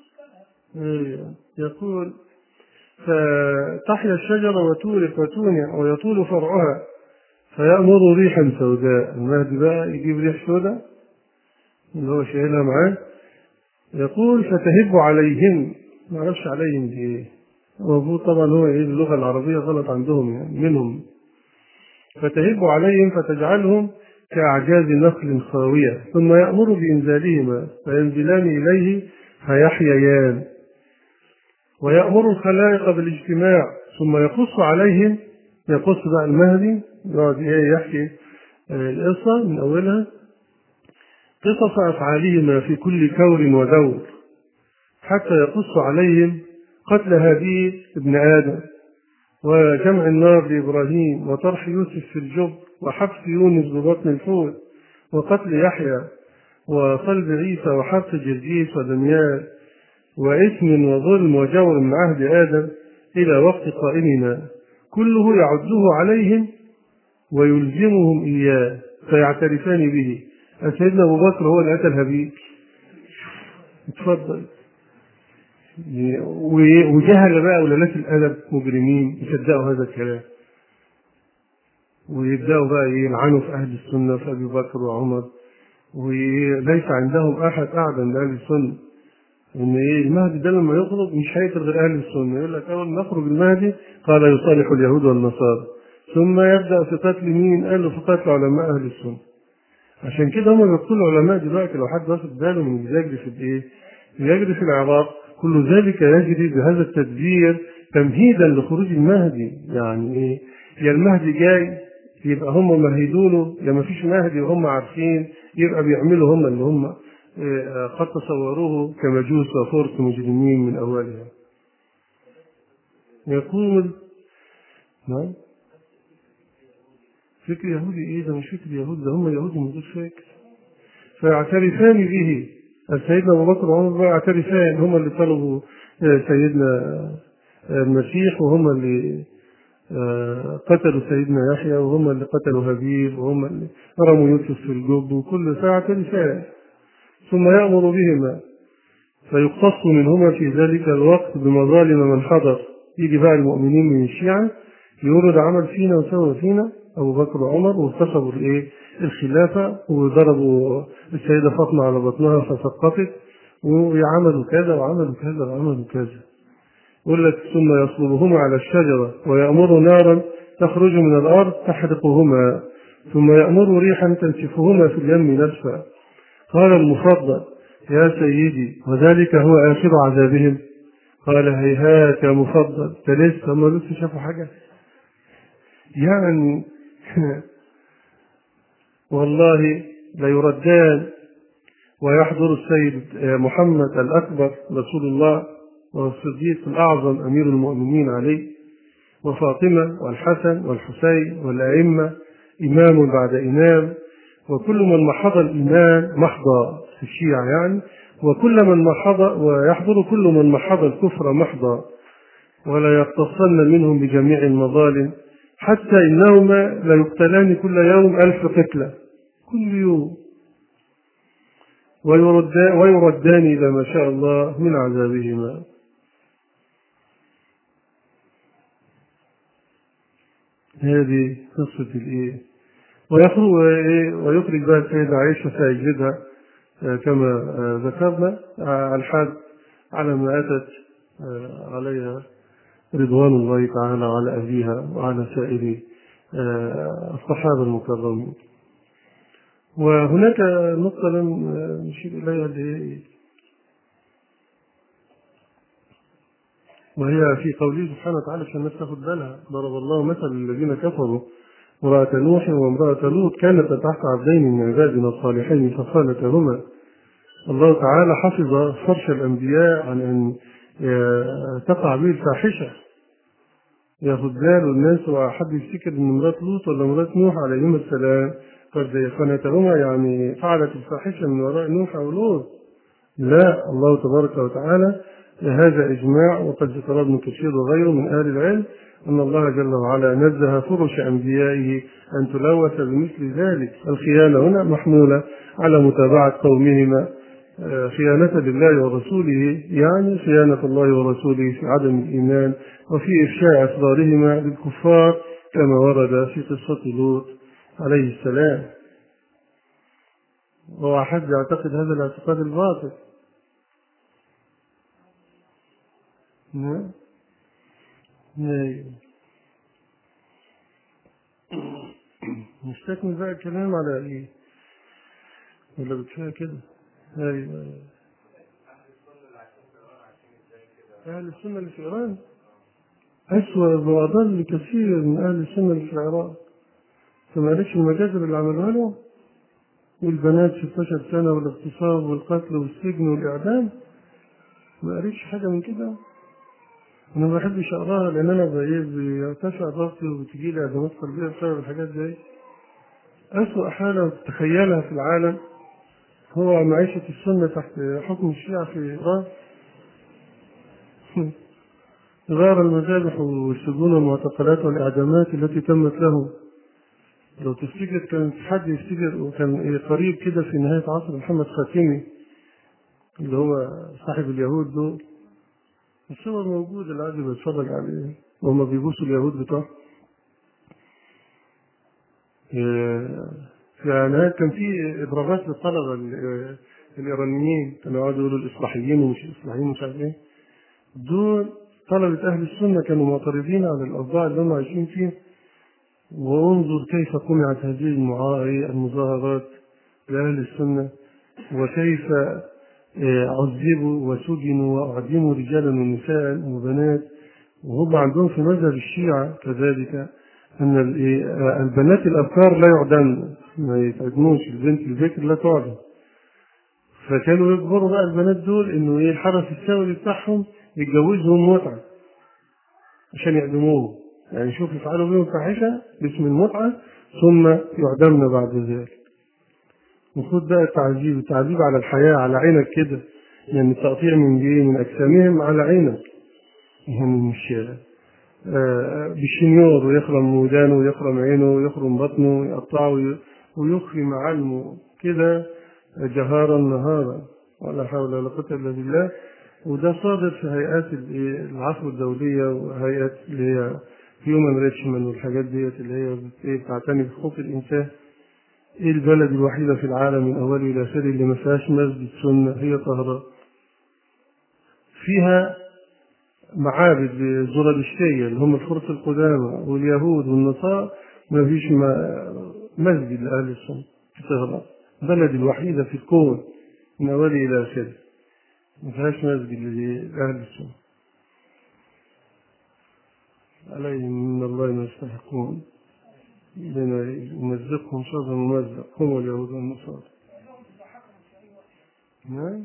يقول فتحيا الشجرة وتورق وتونع ويطول فرعها فيأمر ريحا سوداء المهدي بقى يجيب ريح سوداء اللي هو شايلها معاه يقول فتهب عليهم ما اعرفش عليهم دي ايه المفروض طبعا هو ايه اللغة العربية غلط عندهم يعني منهم فتهب عليهم فتجعلهم كأعجاز نخل خاوية ثم يأمر بإنزالهما فينزلان إليه فيحييان ويأمر الخلائق بالاجتماع ثم يقص عليهم يقص بقى المهدي يقعد يحكي القصة من أولها قصص أفعالهما في كل كور ودور حتى يقص عليهم قتل هابيل ابن آدم وجمع النار لإبراهيم وطرح يوسف في الجب وحبس يونس ببطن الحوت وقتل يحيى وصلب عيسى وحبس جرجيس ودميان وإثم وظلم وجور من عهد آدم إلى وقت قائمنا كله يعده عليهم ويلزمهم إياه فيعترفان به سيدنا أبو بكر هو اللي قتل هابيل اتفضل وجهل بقى ولناس الأدب مجرمين يصدقوا هذا الكلام ويبدأوا بقى يلعنوا في أهل السنة في أبي بكر وعمر وليس عندهم أحد أعظم لأهل السنة إن إيه المهدي ده لما يخرج مش هيقتل غير أهل السنة يقول لك أول ما يخرج المهدي قال يصالح اليهود والنصارى ثم يبدأ في قتل مين؟ قال له في قتل علماء أهل السنة عشان كده هم بيقتلوا العلماء دلوقتي لو حد واخد باله من اللي يجري في الإيه؟ يجري في العراق كل ذلك يجري بهذا التدبير تمهيدا لخروج المهدي يعني إيه؟ يا المهدي جاي يبقى هم مهدونه يا ما فيش مهدي وهم عارفين يبقى بيعملوا هم اللي هم قد تصوروه كمجوس وفرس مجرمين من أولها يقول نعم فكر يهودي ايه ده مش فكر يهودي ده هم يهود من غير فكر فيعترفان به سيدنا ابو بكر وعمر يعترفان هم اللي طلبوا سيدنا المسيح وهم اللي قتلوا سيدنا يحيى وهم اللي قتلوا هابيل وهم اللي رموا يوسف في الجب وكل ساعة رسالة ثم يأمر بهما فيقتص منهما في ذلك الوقت بمظالم من حضر يجي بقى المؤمنين من الشيعة يقولوا ده عمل فينا وسوى فينا أبو بكر وعمر واغتصبوا الإيه الخلافة وضربوا السيدة فاطمة على بطنها فسقطت وعملوا كذا وعملوا كذا وعملوا كذا يقول لك ثم يصلبهما على الشجرة ويأمر نارا تخرج من الأرض تحرقهما ثم يأمر ريحا تنسفهما في اليم نسفا قال المفضل يا سيدي وذلك هو آخر عذابهم قال هيهات يا مفضل ده لسه هم لسه شافوا حاجة يعني والله ليردان ويحضر السيد محمد الأكبر رسول الله والصديق الأعظم أمير المؤمنين عليه وفاطمة والحسن والحسين والأئمة إمام بعد إمام وكل من محض الإيمان محضى في الشيعة يعني وكل من محض ويحضر كل من محض الكفر محضى ولا يقتصن منهم بجميع المظالم حتى إنهما ليقتلان كل يوم ألف قتلة كل يوم ويردان, ويردان إلى ما شاء الله من عذابهما هذه قصة الإيه ويخرج ويخرج بها السيدة عائشة فيجلدها كما ذكرنا على الحد على ما أتت عليها رضوان الله تعالى على أهلها وعلى سائر الصحابة المكرمين وهناك نقطة لم نشير إليها اللي وهي في قوله سبحانه وتعالى عشان الناس تاخد بالها ضرب الله مثل للذين كفروا امرأة نوح وامرأة لوط كانت تحت عبدين من عبادنا الصالحين فخانتهما الله تعالى حفظ فرش الأنبياء عن أن تقع به الفاحشة ياخد باله الناس وحد يفتكر ان مرات لوط ولا مرات نوح عليهما السلام قد خانتهما يعني فعلت الفاحشه من وراء نوح او لوط لا الله تبارك وتعالى هذا اجماع وقد ذكر ابن كثير وغيره من اهل العلم ان الله جل وعلا نزه فرش انبيائه ان تلوث بمثل ذلك الخيانه هنا محموله على متابعه قومهما خيانة لله ورسوله يعني خيانة الله ورسوله في عدم الإيمان وفي إفشاء أسرارهما للكفار كما ورد في قصة لوط عليه السلام هو أحد يعتقد هذا الاعتقاد الباطل نعم نستكمل بقى الكلام على ايه ولا بكفايه كده ايوه اهل السنه اللي في ايران اسوأ واضل كثير من اهل السنه اللي في العراق فما قالش المجازر اللي عملوها له والبنات 16 سنه والاغتصاب والقتل والسجن والاعدام ما قريتش حاجه من كده انا ما بحبش اقراها لان انا بيرتفع ضغطي وبتجي لي ازمات قلبيه بسبب الحاجات دي اسوأ حاله تتخيلها في العالم هو معيشة السنة تحت حكم الشيعة في إيران غير المذابح والسجون والمعتقلات والإعدامات التي تمت له لو تفتكر كان حد يفتكر وكان قريب كده في نهاية عصر محمد خاتمي اللي هو صاحب اليهود دول الصور موجودة اللي عايز بيتفرج عليه وهم بيبوسوا اليهود بتوعهم يعني كان في اضرابات للطلبه الايرانيين كانوا يقعدوا يقولوا الاصلاحيين ومش الاصلاحيين مش عارف ايه دول طلبه اهل السنه كانوا معترضين على الاوضاع اللي هم عايشين فيها وانظر كيف قمعت هذه المظاهرات لاهل السنه وكيف عذبوا وسجنوا واعدموا رجالا ونساء وبنات وهم عندهم في مذهب الشيعه كذلك ان البنات الابكار لا يعدمن ما يتعدموش البنت البكر لا تعدم فكانوا يجبروا بقى البنات دول انه ايه الحرس الثوري بتاعهم يتجوزهم متعه عشان يعدموهم يعني شوف يفعلوا بهم فاحشه باسم المتعه ثم يعدمن بعد ذلك المفروض بقى التعذيب التعذيب على الحياه على عينك كده يعني التقطيع من ايه من اجسامهم على عينك يعني مش بالشنيور ويخرم ودانه ويخرم عينه ويخرم بطنه ويقطعه ويخفي معالمه كده جهارا نهارا ولا حول ولا قوة إلا بالله وده صادر في هيئات العفو الدولية وهيئات اللي هي هيومن ريتشمان والحاجات ديت اللي هي بتعتني بحقوق الإنسان إيه البلد الوحيدة في العالم من أوله إلى آخره اللي ما فيهاش مسجد سنة هي طهران فيها معابد زرادشتية اللي هم الفرس القدامى واليهود والنصارى ما فيش مسجد لأهل السنة في طهران البلد الوحيدة في الكون من أوله إلى آخره ما فيهاش مسجد لأهل السنة عليهم من الله ما يستحقون يمزقهم شر ممزق هم اليهود والنصارى نعم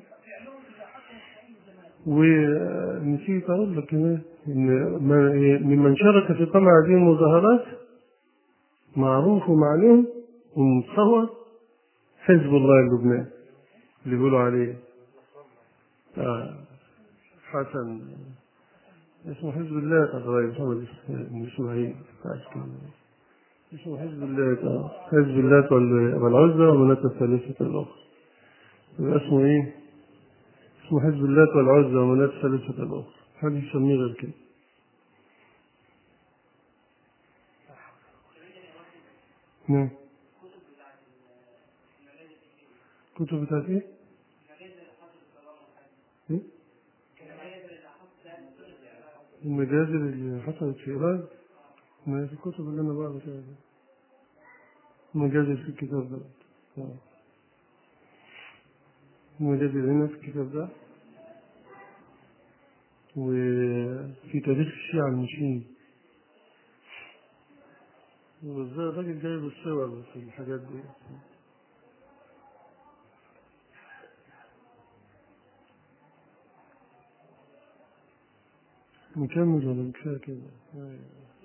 ونسيت أقول لك كمان إن ممن شارك في قمع هذه المظاهرات معروف ومعلوم ومتصور حزب الله اللبناني اللي بيقولوا عليه آه حسن اسمه حزب الله غير محمد اسماعيل اسمه حزب الله حزب الله والعزة ومناة الثالثة الأخرى اسمه إيه؟ اسمه حزب الله والعزة ومناة الثالثة الأخرى حد يسميه غير كده نعم كتب بتاعت ايه؟ إيه؟ المجازر اللي حصلت في إيران ما هي في الكتب اللي أنا بقرا فيها دي المجازر في الكتاب ده آه. المجازر هنا في الكتاب ده وفي تاريخ الشيعة المسلمين وازاي الراجل جايب الصور في الحاجات دي نكمل ولا كفايه كده؟ أيوة.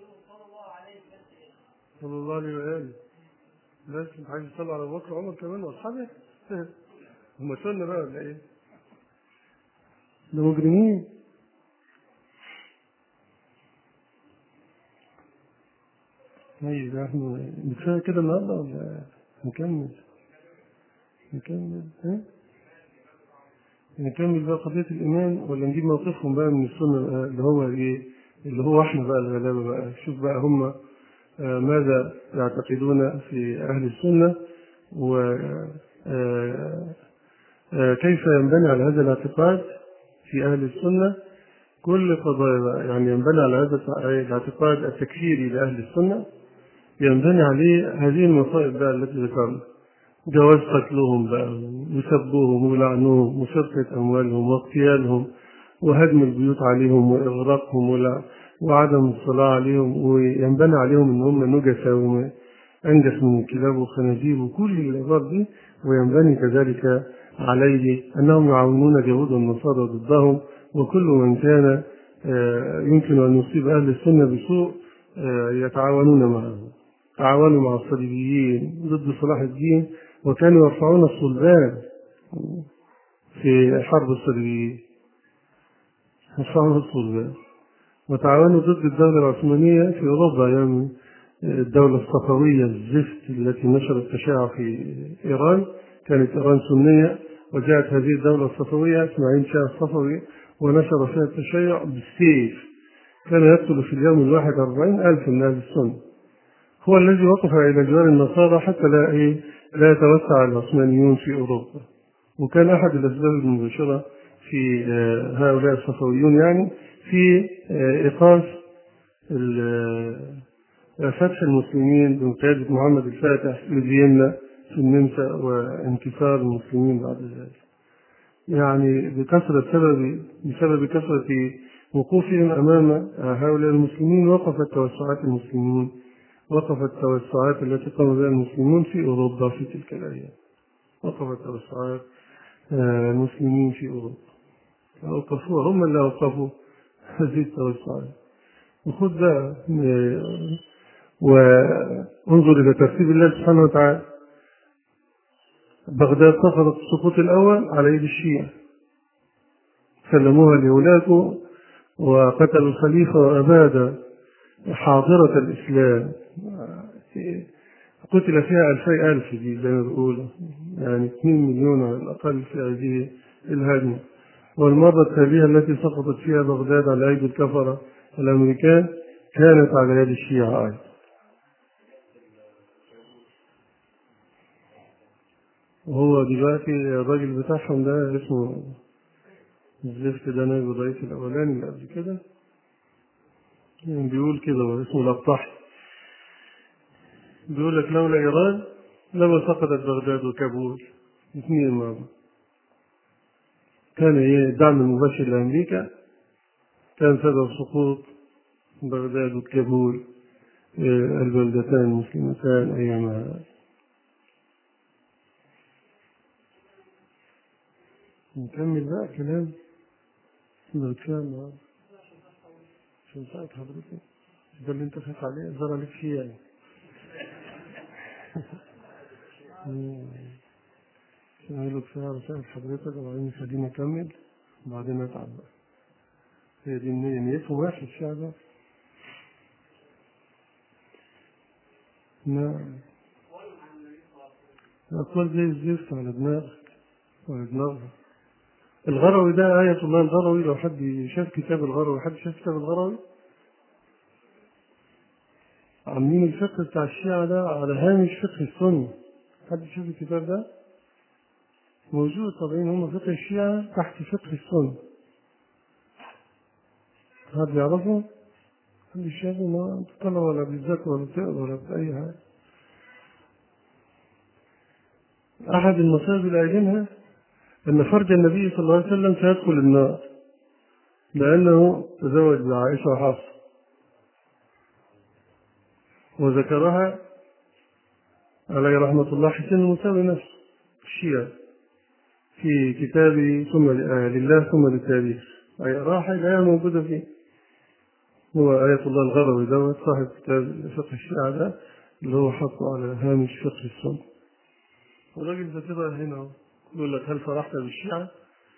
صلى الله عليه وآله بس انت عايز تصلي على ابو بكر وعمر كمان واصحابه؟ هم سنة بقى ولا ايه؟ ده مجرمين طيب احنا كفايه كده النهارده ولا نكمل؟ نكمل ها؟ نكمل بقى قضية الإيمان ولا نجيب موقفهم بقى من السنة بقى اللي هو إيه؟ اللي هو إحنا بقى الغلابة بقى شوف بقى هم آه، ماذا يعتقدون في أهل السنة و آه، آه، كيف ينبني على هذا الاعتقاد في أهل السنة كل قضايا بقى يعني ينبني على هذا الاعتقاد التكفيري لأهل السنة ينبني عليه هذه المصائب بقى التي ذكرنا جواز قتلهم بقى وسبوهم ولعنوهم وسرقة أموالهم واغتيالهم وهدم البيوت عليهم وإغراقهم ولا وعدم الصلاة عليهم وينبني عليهم إن هم نجسة وأنجس من الكلاب والخنازير وكل الأمراض دي وينبني كذلك عليه أنهم يعاونون اليهود والنصارى ضدهم وكل من كان آه، يمكن أن يصيب أهل السنة بسوء آه، يتعاونون معه تعاونوا مع الصليبيين ضد صلاح الدين وكانوا يرفعون الصلبان في حرب الصليبيين يرفعون الصلبان وتعاونوا ضد الدولة العثمانية في أوروبا أيام الدولة الصفوية الزفت التي نشرت تشاع في إيران كانت إيران سنية وجاءت هذه الدولة الصفوية إسماعيل شاه الصفوي ونشر فيها التشيع بالسيف كان يقتل في اليوم الواحد أربعين ألف من أهل السنة هو الذي وقف إلى جوار النصارى حتى لا إيه لا يتوسع العثمانيون في أوروبا وكان أحد الأسباب المباشرة في آه، هؤلاء الصفويون يعني في آه، إيقاف ال- آه، فتح المسلمين بقيادة محمد الفاتح لفيينا في النمسا وانكسار المسلمين بعد ذلك يعني بكثرة سبب بسبب كثرة وقوفهم أمام هؤلاء المسلمين وقفت توسعات المسلمين وقفت التوسعات التي قام بها المسلمون في أوروبا في تلك الأيام وقفت توسعات آه، المسلمين في أوروبا أوقفوها هم اللي أوقفوا هذه التوسعات وخذ بقى آه، وانظر إلى ترتيب الله سبحانه وتعالى بغداد سقطت السقوط الأول على يد الشيعة سلموها لولاده وقتلوا الخليفة وأباد حاضرة الإسلام قتل فيها ألفي ألف دي زي ما بيقولوا يعني 2 مليون على الأقل في هذه الهجمة والمرة التالية التي سقطت فيها بغداد على أيدي الكفرة الأمريكان كانت على يد الشيعة أيضا وهو دلوقتي الراجل بتاعهم ده اسمه الزفت ده نائب الرئيس الأولاني اللي قبل كده يعني بيقول كده هو اسمه الأبطحي بيقول لك لولا إيران لما سقطت بغداد وكابول اثنين مع بعض كان هي الدعم المباشر لأمريكا كان سبب سقوط بغداد وكابول آه، البلدتان المسلمتان أيامها نكمل بقى كلام ده كفاية النهارده عشان ساعة حضرتك ده اللي انت خايف عليه الزرع لك فيه يعني عشان له كفاية على ساعة حضرتك وبعدين خليني أكمل وبعدين أتعب بقى هي دي النية نيتهم وحش الشعب نعم الأقوال زي الزفت على دماغك وعلى دماغك الغروي ده آية الله الغروي لو حد شاف كتاب الغروي حد شاف كتاب الغروي عاملين الفقه بتاع الشيعة ده على هامش فقه السنة حد شاف الكتاب ده موجود طبعا هم فقه الشيعة تحت فقه السنة حد يعرفه؟ حد شافه ما تطلع ولا بيذاكر ولا بتقرا ولا بأي حاجة أحد المصائب اللي قايلينها أن فرج النبي صلى الله عليه وسلم سيدخل النار لأنه تزوج بعائشة وحفصة وذكرها عليه رحمة الله حسين المساوي نفسه الشيعة في كتاب ثم لله ثم للتاريخ أي راحة لا موجودة فيه هو آية الله الغروي دوت صاحب كتاب فقه الشيعة ده اللي هو حطه على هامش فقه السنة والراجل ده كده هنا اهو يقول لك هل فرحت بالشيعة؟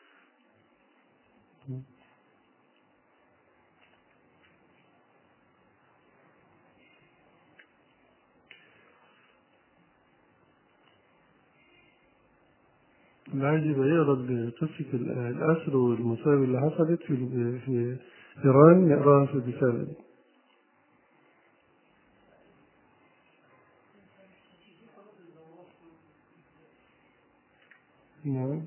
اللي عايز يبقى يقرا قصة الأسر والمصايب اللي حصلت في في إيران يقراها في الرسالة دي. نعم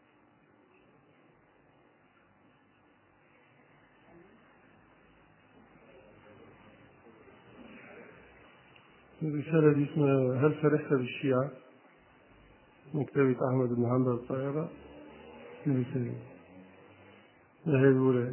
الرسالة دي اسمها هل فرحت بالشيعة؟ مكتبة أحمد بن حنبل الطائرة الرسالة ده هي الأولى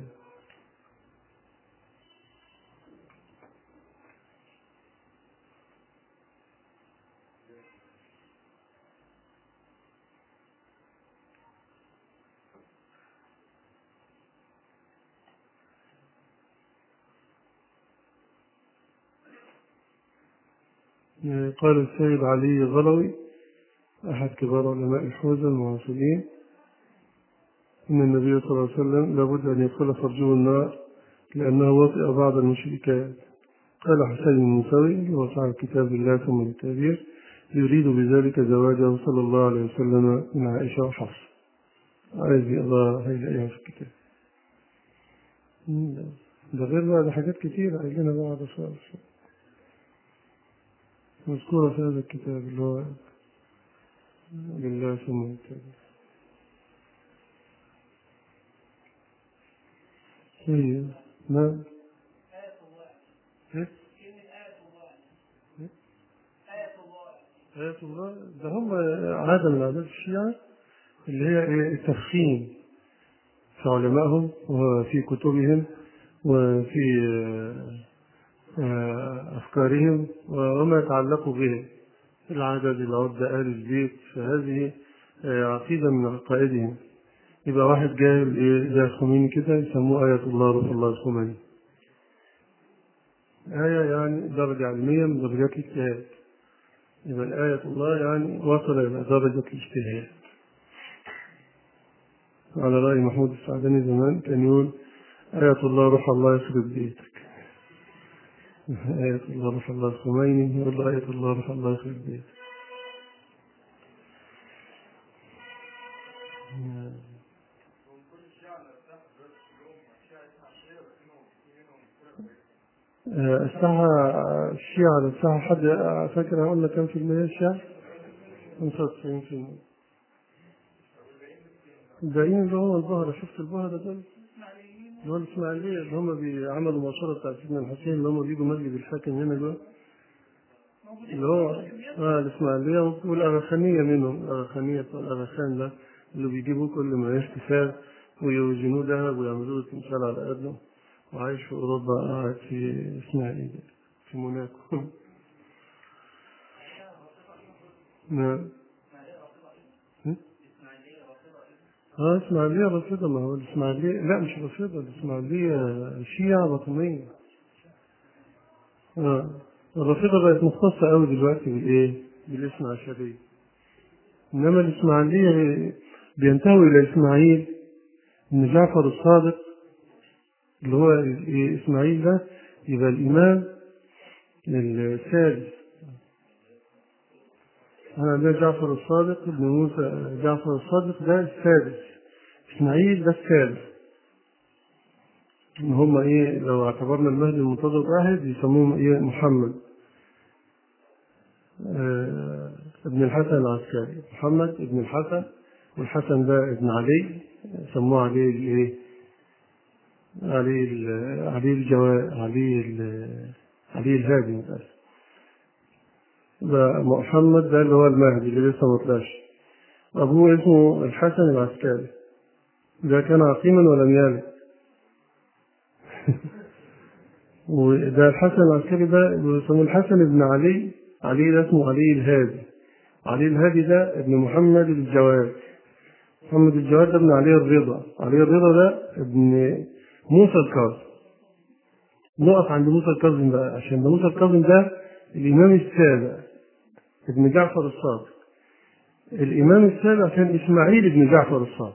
قال السيد علي الغلوي أحد كبار علماء الحوزة المعاصرين إن النبي صلى الله عليه وسلم لابد أن يدخل فرجه النار لأنه وطئ بعض المشركات قال حسين الموسوي هو صاحب كتاب الله ثم التابير يريد بذلك زواجه صلى الله عليه وسلم من عائشة وحفصة عايز يقرا هيلاقيها في الكتاب ده غير بقى ده حاجات كتير عايزينها بقى على الرسول مذكورة في هذا الكتاب اللي هو بالله ثم التابير طيب نعم إيه؟ آية الله ده هم عادة من عادات الشيعة اللي هي إيه التفخيم في علمائهم وفي كتبهم وفي أفكارهم وما يتعلق به العدد العدة آل البيت فهذه عقيدة من عقائدهم يبقى واحد جاهل إيه زي الخميني كده يسموه آية الله روح الله الخميني آية يعني درجة علمية من درجات الاجتهاد يبقى الآية الله يعني وصل إلى درجة الاجتهاد على رأي محمود السعداني زمان كان يقول آية الله روح الله يخرب بيتك آية الله روح الله الخميني يقول له آية الله روح الله يخرب بيتك الساعة الشيعة على الساعة حد فاكر قلنا كم في المية الشيعة؟ 95 في المية الباقيين اللي هو البهرة شفت البهرة دول؟ اللي هو الإسماعيلية اللي هم بيعملوا مشورة بتاع سيدنا الحسين اللي هم بيجوا مسجد الحاكم هنا دول اللي هو اه الإسماعيلية والأغاخانية منهم الأغاخانية بتوع الأغاخان ده اللي بيجيبوا كل ما يحتفال ويوزنوه ذهب ويعملوا له تمثال على قده وعايش في أوروبا قاعد في إسماعيلية في موناكو نعم اه اسماعيلية رافضة ما هو الاسماعيلية لا مش رافضة الاسماعيلية شيعة وطنية اه الرافضة بقت مختصة قوي دلوقتي بالايه؟ بالاسم عشرية انما الاسماعيلية بينتهوا الى اسماعيل ان جعفر الصادق اللي هو اسماعيل ده يبقى الامام السادس أنا ده جعفر الصادق ابن موسى جعفر الصادق ده السادس إسماعيل ده السادس إن هم إيه لو اعتبرنا المهدي المنتظر واحد يسموهم إيه محمد آه ابن الحسن العسكري محمد ابن الحسن والحسن ده ابن علي سموه علي الايه علي ال- علي الجوا علي ال- علي الهادي مثلا ده محمد ده اللي هو المهدي اللي لسه ما طلعش أبوه اسمه الحسن العسكري ده كان عقيما ولم يلد وده الحسن العسكري ده بيسموه الحسن بن علي علي ده اسمه علي الهادي علي الهادي ده ابن محمد الجواد محمد الجواد ده ابن علي الرضا علي الرضا ده ابن موسى الكاظم نقف عند موسى الكاظم بقى عشان ده موسى الكاظم ده الإمام السابع ابن جعفر الصادق الإمام السابع كان إسماعيل ابن جعفر الصادق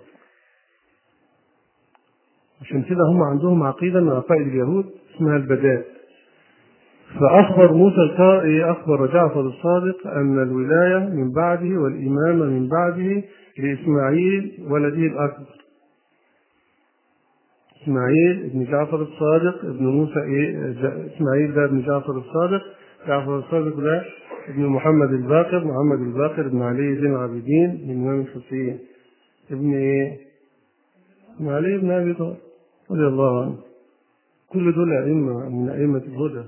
عشان كده هم عندهم عقيدة من عقائد اليهود اسمها البداء فأخبر موسى الكائي أخبر جعفر الصادق أن الولاية من بعده والإمامة من بعده لإسماعيل ولده الأكبر إسماعيل ابن جعفر الصادق ابن موسى إيه ج- إسماعيل ده ابن جعفر الصادق جعفر الصادق ده ابن محمد الباقر محمد الباقر ابن علي زين العابدين من الإمام الحسين ابن إيه؟ ابن علي بن أبي طالب رضي الله عنه كل دول أئمة من أئمة الهدى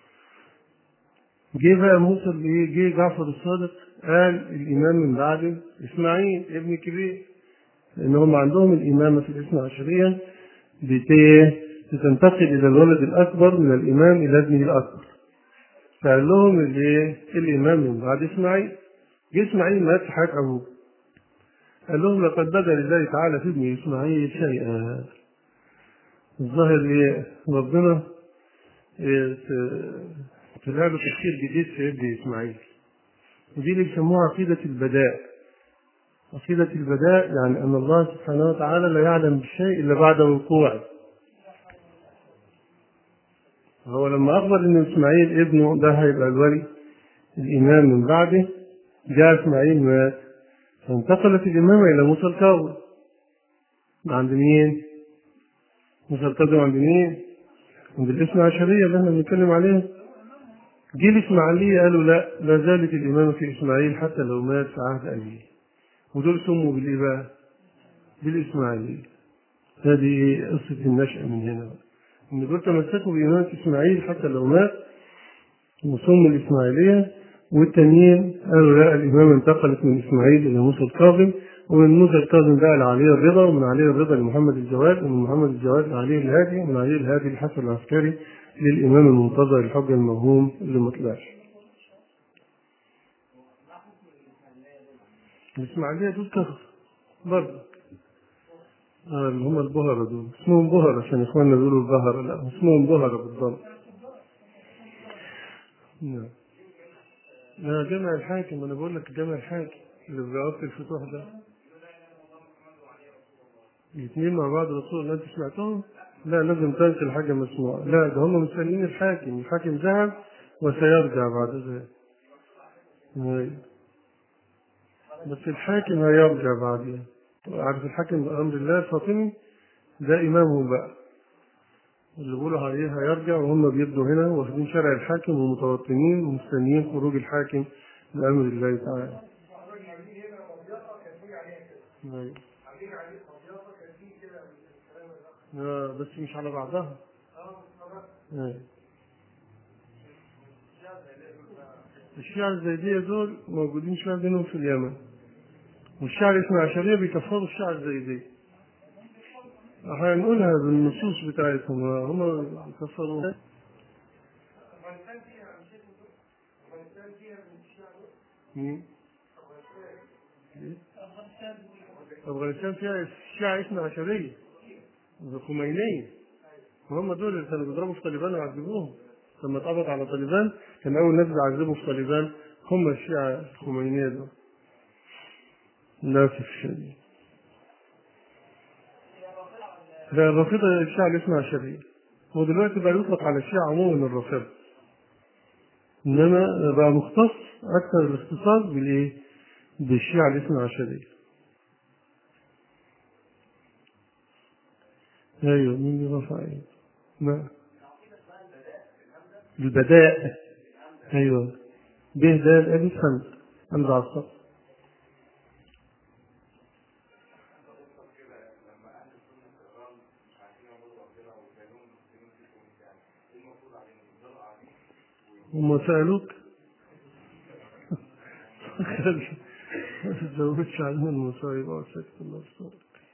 جه بقى موسى اللي جه جعفر الصادق قال الإمام من بعده إسماعيل ابن كبير لأن هم عندهم الإمامة في الاثنى عشرية بت- بتنتقل إلى الولد الأكبر من الإمام إلى ابنه الأكبر فقال لهم اللي الإمام من بعد إسماعيل جه إسماعيل مات في حياة أبوه قال لهم لقد بدا لله تعالى في ابن إسماعيل شيئا الظاهر إيه ربنا إيه ت- طلع له تفكير جديد في ابن إسماعيل ودي اللي بيسموها عقيدة البداء عقيدة البداء يعني أن الله سبحانه وتعالى لا يعلم بالشيء إلا بعد وقوعه هو لما أخبر أن إسماعيل ابنه ده هيبقى الولي الإمام من بعده جاء إسماعيل مات فانتقلت الإمامة إلى موسى الكاظم عند مين؟ موسى الكاظم عند مين؟ عند الاثنى عشرية اللي احنا بنتكلم عليها جه الإسماعيلية قالوا لا لا زالت الإمامة في إسماعيل حتى لو مات في عهد أبيه ودول سموا بالإيه بقى؟ بالإسماعيلية هذه قصة النشأة من هنا بقى. إن دول تمسكوا بإمامة إسماعيل حتى لو مات وسموا الإسماعيلية والتانيين قالوا لا الإمامة انتقلت من إسماعيل إلى موسى الكاظم ومن موسى الكاظم بقى لعلي الرضا ومن علي الرضا لمحمد الجواد ومن محمد الجواد لعلي الهادي ومن علي الهادي لحسن العسكري للإمام المنتظر الحجة الموهوم اللي ما طلعش. الإسماعيلية دول كفر برضه آه، اللي هم البهرة دول اسمهم بهرة عشان إخواننا بيقولوا البهرة لا اسمهم بهرة بالضبط نعم لا جامع الحاكم أنا بقول لك جامع الحاكم اللي في بوابة الفتوح ده الاثنين مع بعض رسول الله أنت سمعتهم؟ لا لازم تنقل حاجة مسموعة لا ده هم مستنيين الحاكم الحاكم ذهب وسيرجع بعد ذلك أيوة. بس الحاكم هيرجع بعدين عارف الحاكم بأمر الله الفاطمي ده إمامهم بقى اللي بيقولوا عليه هيرجع وهم بيبدوا هنا واخدين شرع الحاكم ومتوطنين ومستنيين خروج الحاكم بأمر الله تعالى أيوة. آه بس مش على بعضها أيوة. الشيعة الزيدية دول موجودين شوية بينهم في اليمن والشيعة الاثنى عشرية بيكفروا الشيعة الزيدية هنقولها بالنصوص بتاعتهم هم بيكفروا مين؟ إيه؟ أفغانستان فيها الشيعة اثنى عشرية الخمينية وهم دول اللي كانوا بيضربوا في طالبان ويعذبوهم لما اتقبض على طالبان كان أول ناس بيعذبوا في طالبان هم الشيعة الخمينية دول للأسف الشديد ده الرافضة الشيعة اللي اسمها شرعية هو دلوقتي بقى يطلق على الشيعة عموما الرافضة إنما بقى مختص أكثر الاختصاص بالإيه؟ بالشيعة اللي اسمها شرعية أيوه مين اللي رفع إيه؟ نعم البداء أيوه به ده الألف خمس خمس على الصف هم سألوك ما تتزودش علينا المصايب أو سكت الله يسترك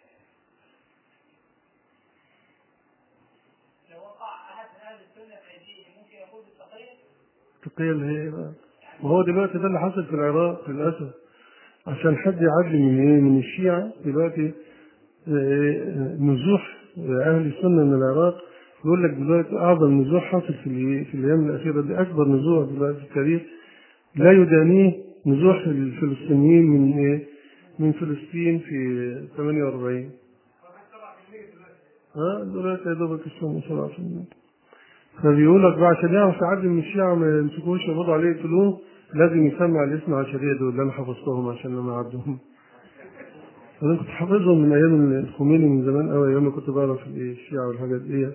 لو وقع احد من اهل السنه في ايديه ممكن يقول بالتقرير التقية اللي هي إيه بقى وهو دلوقتي ده اللي حصل في العراق للأسف عشان حد يعدي من ايه من الشيعة دلوقتي آه، نزوح أهل السنة من العراق يقول لك دلوقتي أعظم نزوح حصل في ال- في الأيام الأخيرة دي أكبر نزوح دلوقتي في التاريخ لا يدانيه نزوح الفلسطينيين من إيه؟ من فلسطين في 48 ها دلوقتي يا دوبك السنة 7% فبيقول لك بقى عشان يعرف يعدي من الشيعة ما يمسكوش يقبضوا عليه يقتلوه لازم يسمع الاسم عشرية دول اللي أنا حفظتهم عشان لما يعدوهم أنا كنت حافظهم من أيام الخميني من زمان أوي أيام ما كنت بعرف الشيعة والحاجات دي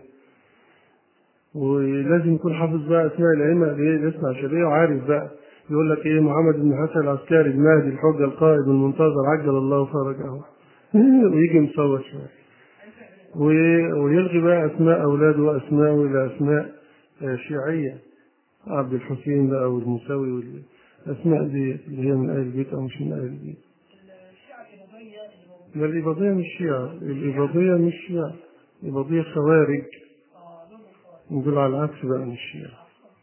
ولازم يكون حافظ بقى أسماء الأئمة اللي هي الاسم عشرية وعارف بقى يقول لك إيه محمد بن حسن العسكري المهدي الحجة القائد المنتظر عجل الله فرجه ويجي مصور شوية وي- ويلغي بقى أسماء أولاده وأسماءه إلى أسماء آه، شيعية عبد الحسين بقى والمساوي والأسماء دي اللي هي من أهل البيت أو مش من أهل البيت الشيعه الامويه اللي موجودين ده الإباضية مش شيعة الإباضية مش شيعة الإباضية خوارج اه دول الخوارج نقول على العكس بقى مش شيعة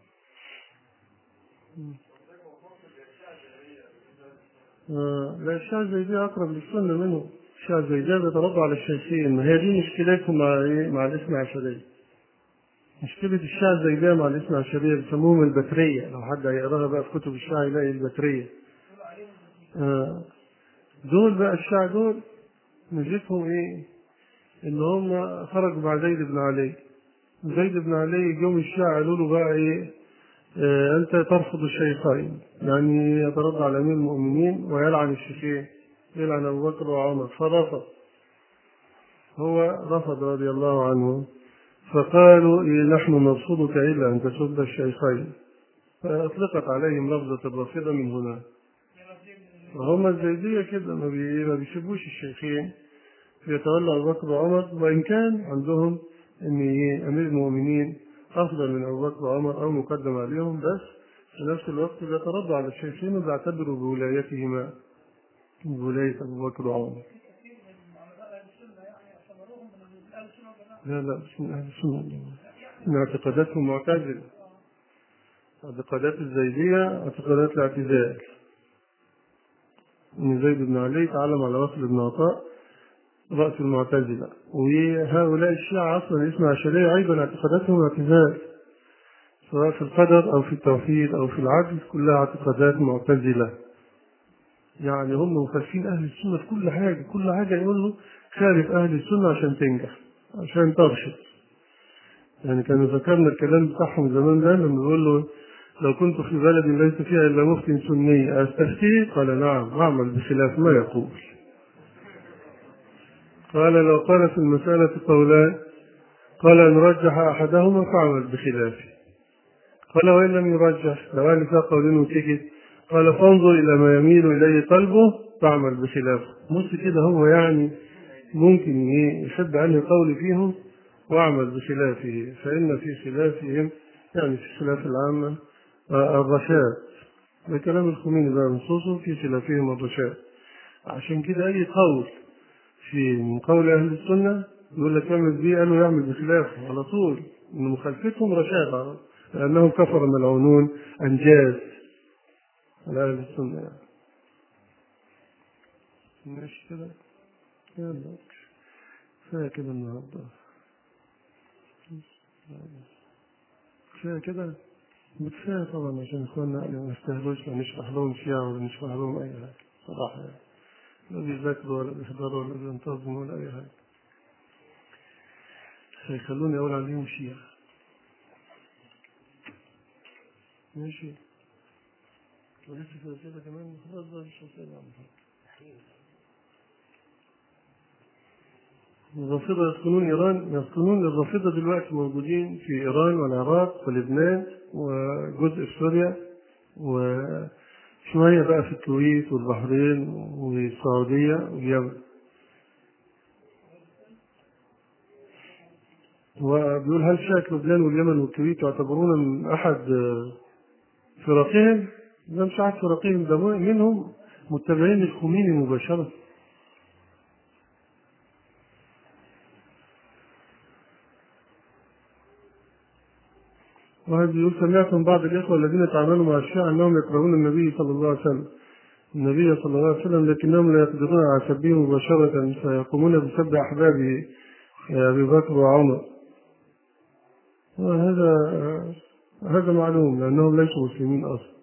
آه، لا الشيعة زي دي أقرب للسنة منه الشيعة زي دي بيتربوا على الشيخين ما هي دي مشكلتهم مع إيه مع الاثنى عشرية مشكلة الشيعة زي دي مع الاثنى عشرية بيسموهم البترية لو حد هيقراها بقى في كتب الشيعة يلاقي البترية آه، دول بقى الشيعة دول ميزتهم إيه؟ إن هم خرجوا مع زيد بن علي زيد بن علي جم الشيعة قالوا له بقى إيه آه، أنت ترفض الشيخين يعني يترضى على أمير المؤمنين ويلعن الشيخين يلعن أبو بكر وعمر فرفض هو رفض رضي الله عنه فقالوا إيه نحن نرفضك إلا أن تسب الشيخين فأطلقت عليهم لفظة الرافضة من هنا وهم الزيدية كده ما, بي... ما بيسيبوش الشيخين بيتولى أبو بكر وعمر وإن كان عندهم إن إيه أمير المؤمنين أفضل من أبو بكر وعمر أو مقدم عليهم بس في نفس الوقت بيترضى على الشيخين وبيعتبروا بولايتهما بولاية أبو بكر وعمر لا لا مش من أهل السنة والجماعة. من اعتقاداتهم معتزلة اعتقادات الزيدية اعتقادات الاعتزال إن زيد بن علي تعلم على وصل بن عطاء رأس المعتزلة وهؤلاء الشيعة أصلا اسمها عشرية أيضا اعتقاداتهم اعتزال سواء في القدر أو في التوحيد أو في العدل كلها اعتقادات معتزلة يعني هم مخالفين أهل السنة في كل حاجة كل حاجة يقولوا خالف أهل السنة عشان تنجح عشان ترشد يعني كانوا ذكرنا الكلام بتاعهم زمان ده لما بيقول له لو كنت في بلد ليس فيها إلا مفتي سني أستفتيه قال نعم أعمل بخلاف ما يقول قال لو قال في المسألة قولان قال إن رجح أحدهما فاعمل بخلافه قال وإن لم يرجح لو قال فيها قولين وسكت قال فانظر إلى ما يميل إليه قلبه فاعمل بخلافه بص كده هو يعني ممكن إيه يحب أن قول فيهم واعمل بخلافه فإن في خلافهم يعني في خلاف العامة آه، الرشاد ده كلام الخميني بقى نصوصه في خلافهم الرشاد عشان كده أي قول في من قول أهل السنة يقول لك اعمل بيه قالوا يعمل بخلافه على طول إن مخالفتهم رشاد لأنهم كفر ملعونون أنجاز على أهل السنة يعني ماشي كده يلا كفاية كده النهاردة كفاية كده كفاية طبعا عشان إخواننا يعني ما يستاهلوش لا نشرح لهم شيعة ولا نشرح لهم أي حاجة صراحة يعني لا بيذاكروا ولا بيحضروا ولا بينتظموا ولا أي حاجة هيخلوني أقول عليهم شيعة ماشي ولسه في أسئلة كمان خلاص بقى مش أسئلة عم الرافضة يسكنون إيران يسكنون الرافضة دلوقتي موجودين في إيران والعراق ولبنان وجزء في سوريا وشوية بقى في الكويت والبحرين والسعودية واليمن وبيقول هل شاك لبنان واليمن والكويت يعتبرون من أحد آه، فرقهم؟ ده مش أحد فرقهم ده منهم متبعين للخميني مباشرة واحد بيقول سمعت من بعض الإخوة الذين تعاملوا مع الشيعة أنهم يكرهون النبي صلى الله عليه وسلم النبي صلى الله عليه وسلم لكنهم لا يقدرون على سبه مباشرة فيقومون بسب أحبابه أبي بكر وعمر وهذا هذا معلوم لأنهم ليسوا مسلمين أصلا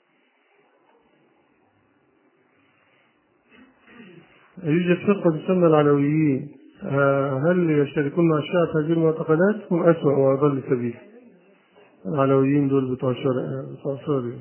يوجد فرقة تسمى العلويين هل يشتركون مع الشيعة في هذه المعتقدات؟ هم أسوأ وأضل سبيل العلويين دول بتوع شرق بتوع سوريا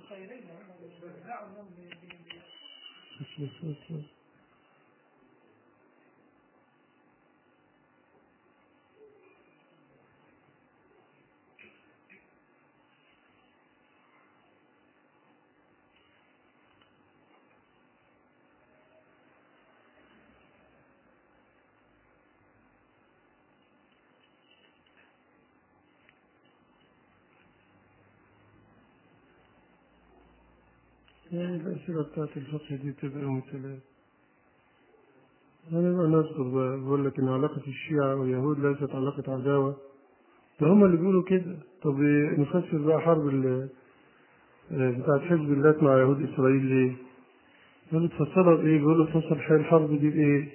يعني الأسئلة بتاعت الفقه دي تبقى يوم الثلاث أنا بقى نذكر بقى بقول لك إن علاقة الشيعة واليهود ليست علاقة عداوة ده هما اللي بيقولوا كده طب نفسر بقى حرب ال بتاعت حزب الله مع يهود إسرائيل ليه؟ بيقولوا تفسرها بإيه؟ بيقولوا تفسر حال الحرب دي بإيه؟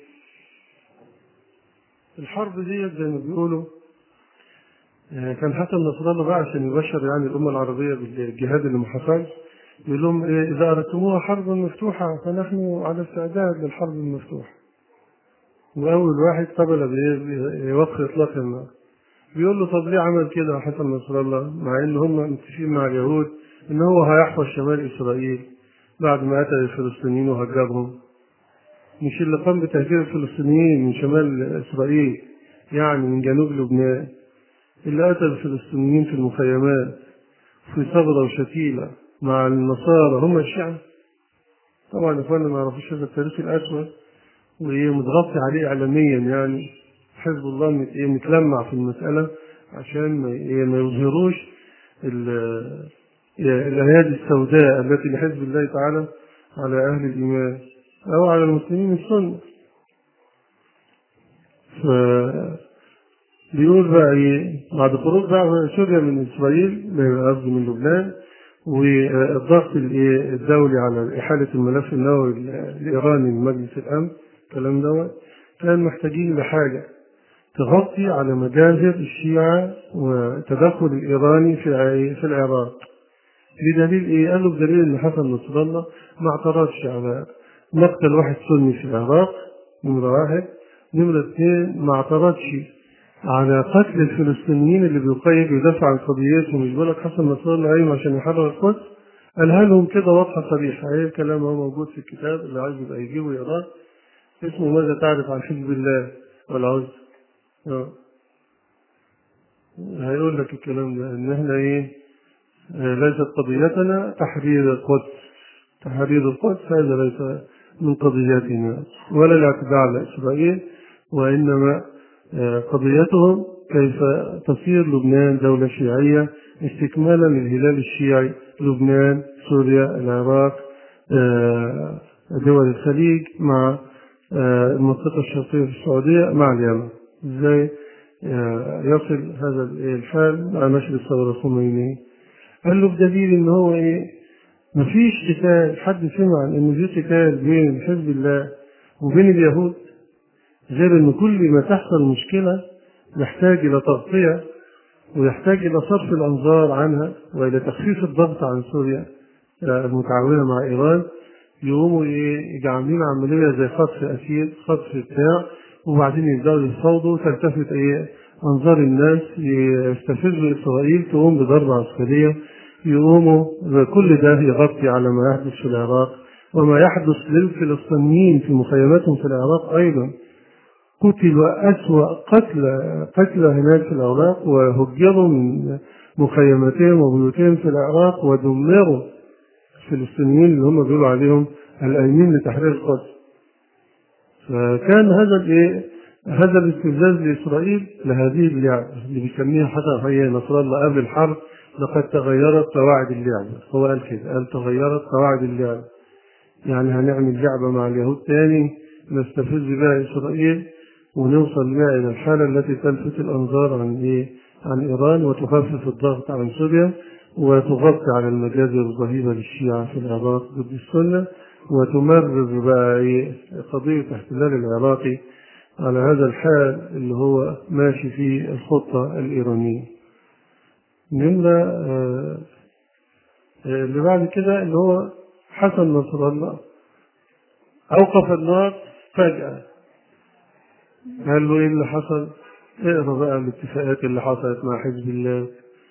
الحرب ديت زي ما بيقولوا كان حسن نصر الله بقى عشان يبشر يعني الأمة العربية بالجهاد اللي ما حصلش يقول لهم إيه إذا أردتموها حربا مفتوحة فنحن على استعداد للحرب المفتوحة وأول واحد قبل بوقف إطلاق النار بيقول له طب ليه عمل كده حسن نصر الله مع إن هم متفقين مع اليهود إن هو هيحفظ شمال إسرائيل بعد ما قتل الفلسطينيين وهجرهم مش اللي قام بتهجير الفلسطينيين من شمال إسرائيل يعني من جنوب لبنان اللي قتل الفلسطينيين في المخيمات في صبرة وشتيلة مع النصارى هم الشيعة طبعا اخواننا ما يعرفوش هذا التاريخ الاسود وايه متغطي عليه اعلاميا يعني حزب الله مت- إيه متلمع في المسألة عشان ما إيه ما يظهروش ال- إيه الأيادي السوداء التي لحزب الله تعالى على أهل الإيمان أو على المسلمين السنة ف بيقول بقى ايه بعد خروج بقى سوريا من اسرائيل قصدي من لبنان والضغط الايه الدولي على احاله الملف النووي الايراني لمجلس الامن الكلام دوت كان محتاجين لحاجه تغطي على مجازر الشيعه والتدخل الايراني في في العراق بدليل ايه؟ قالوا بدليل ان حسن نصر الله ما اعترضش على مقتل واحد سني في العراق نمرة واحد نمرة اثنين ما اعترضش على قتل الفلسطينيين اللي بيقيد ويدافع عن قضيتهم مش بيقول لك حسن نصر الله قايم عشان يحرر القدس قالها لهم كده واضحة صريحة هي الكلام هو موجود في الكتاب اللي عايز يبقى يجيبه يقراه اسمه ماذا تعرف عن حزب الله والعزة اه هيقول لك الكلام ده ان احنا ايه آه، ليست قضيتنا تحرير القدس تحرير القدس هذا ليس من قضياتنا ولا الاعتداء على اسرائيل وانما آه، قضيتهم كيف تصير لبنان دولة شيعية استكمالا للهلال الشيعي لبنان سوريا العراق آه، دول الخليج مع آه، المنطقة الشرقية في السعودية مع اليمن ازاي آه، يصل هذا الحال مع نشر الثورة الخمينية قال له بدليل ان هو ايه مفيش قتال حد سمع عن ان في قتال بين حزب الله وبين اليهود غير ان كل ما تحصل مشكلة يحتاج الى تغطية ويحتاج الى صرف الانظار عنها والى تخفيف الضغط عن سوريا آه، المتعاونة مع ايران يقوموا ايه عاملين عملية زي خطف اسير خطف بتاع وبعدين يبدأوا يفاوضوا تلتفت ايه انظار الناس يستفزوا اسرائيل تقوم بضربة عسكرية يقوموا كل ده يغطي على ما يحدث في العراق وما يحدث للفلسطينيين في مخيماتهم في العراق ايضا قتلوا أسوأ قتل قتلى هناك في العراق وهجروا من مخيماتهم وبيوتهم في العراق ودمروا الفلسطينيين اللي هم بيقولوا عليهم الأيمين لتحرير القدس فكان هذا الايه هذا الاستفزاز لإسرائيل لهذه اللعبة اللي بيسميها حتى هي نصر الله قبل الحرب لقد تغيرت قواعد اللعبة هو قال كده قال تغيرت قواعد اللعبة يعني هنعمل لعبة مع اليهود تاني نستفز بها إسرائيل ونوصل بها إلى الحالة التي تلفت الأنظار عن إيه؟ عن إيران وتخفف الضغط عن سوريا وتغطي على المجازر الرهيبة للشيعة في العراق ضد السنة وتمرر بقى إيه؟ قضية احتلال العراقي على هذا الحال اللي هو ماشي في الخطة الإيرانية. نمرة آه، آه، اللي بعد كده اللي هو حسن نصر الله أوقف النار فجأة قال له إيه اللي حصل؟ اقرا بقى الاتفاقات اللي حصلت مع حزب الله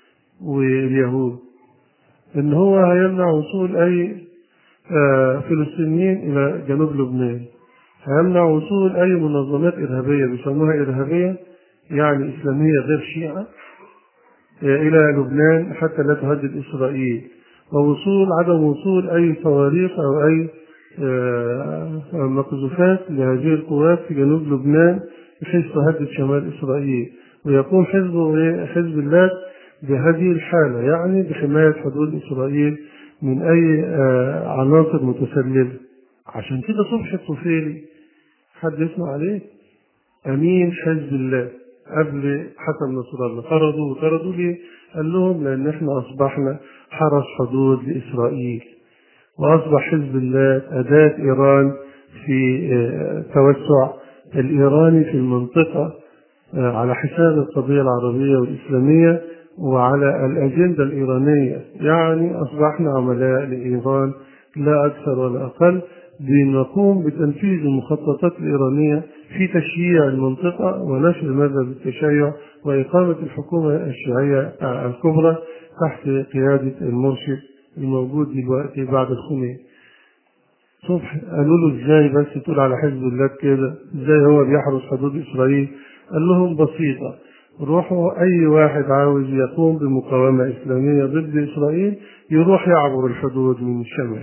واليهود إن هو هيمنع وصول أي آه، فلسطينيين إلى جنوب لبنان هيمنع وصول أي منظمات إرهابية بيسموها إرهابية يعني إسلامية غير شيعة آه، إلى لبنان حتى لا تهدد إسرائيل ووصول عدم وصول أي صواريخ أو أي آه، مقذوفات لهذه القوات في جنوب لبنان بحيث تهدد شمال إسرائيل ويقوم حزب حزب الله بهذه الحالة يعني بحماية حدود إسرائيل من أي آه، عناصر متسللة عشان كده صبحي الطفيلي حد يسمع عليه أمين حزب الله قبل حسن نصر الله طردوا وطردوا ليه؟ قال لهم لأن احنا أصبحنا حرس حدود لإسرائيل وأصبح حزب الله أداة إيران في آه، توسع الإيراني في المنطقة آه، على حساب القضية العربية والإسلامية وعلى الأجندة الإيرانية يعني أصبحنا عملاء لإيران لا أكثر ولا أقل بنقوم بتنفيذ المخططات الإيرانية في تشييع المنطقة ونشر مذهب التشيع وإقامة الحكومة الشيعية الكبرى تحت قيادة المرشد الموجود دلوقتي بعد الخميني صبح قالوا له ازاي بس تقول على حزب الله كده ازاي هو بيحرس حدود اسرائيل قال لهم بسيطة روحوا اي واحد عاوز يقوم بمقاومة اسلامية ضد اسرائيل يروح يعبر الحدود من الشمال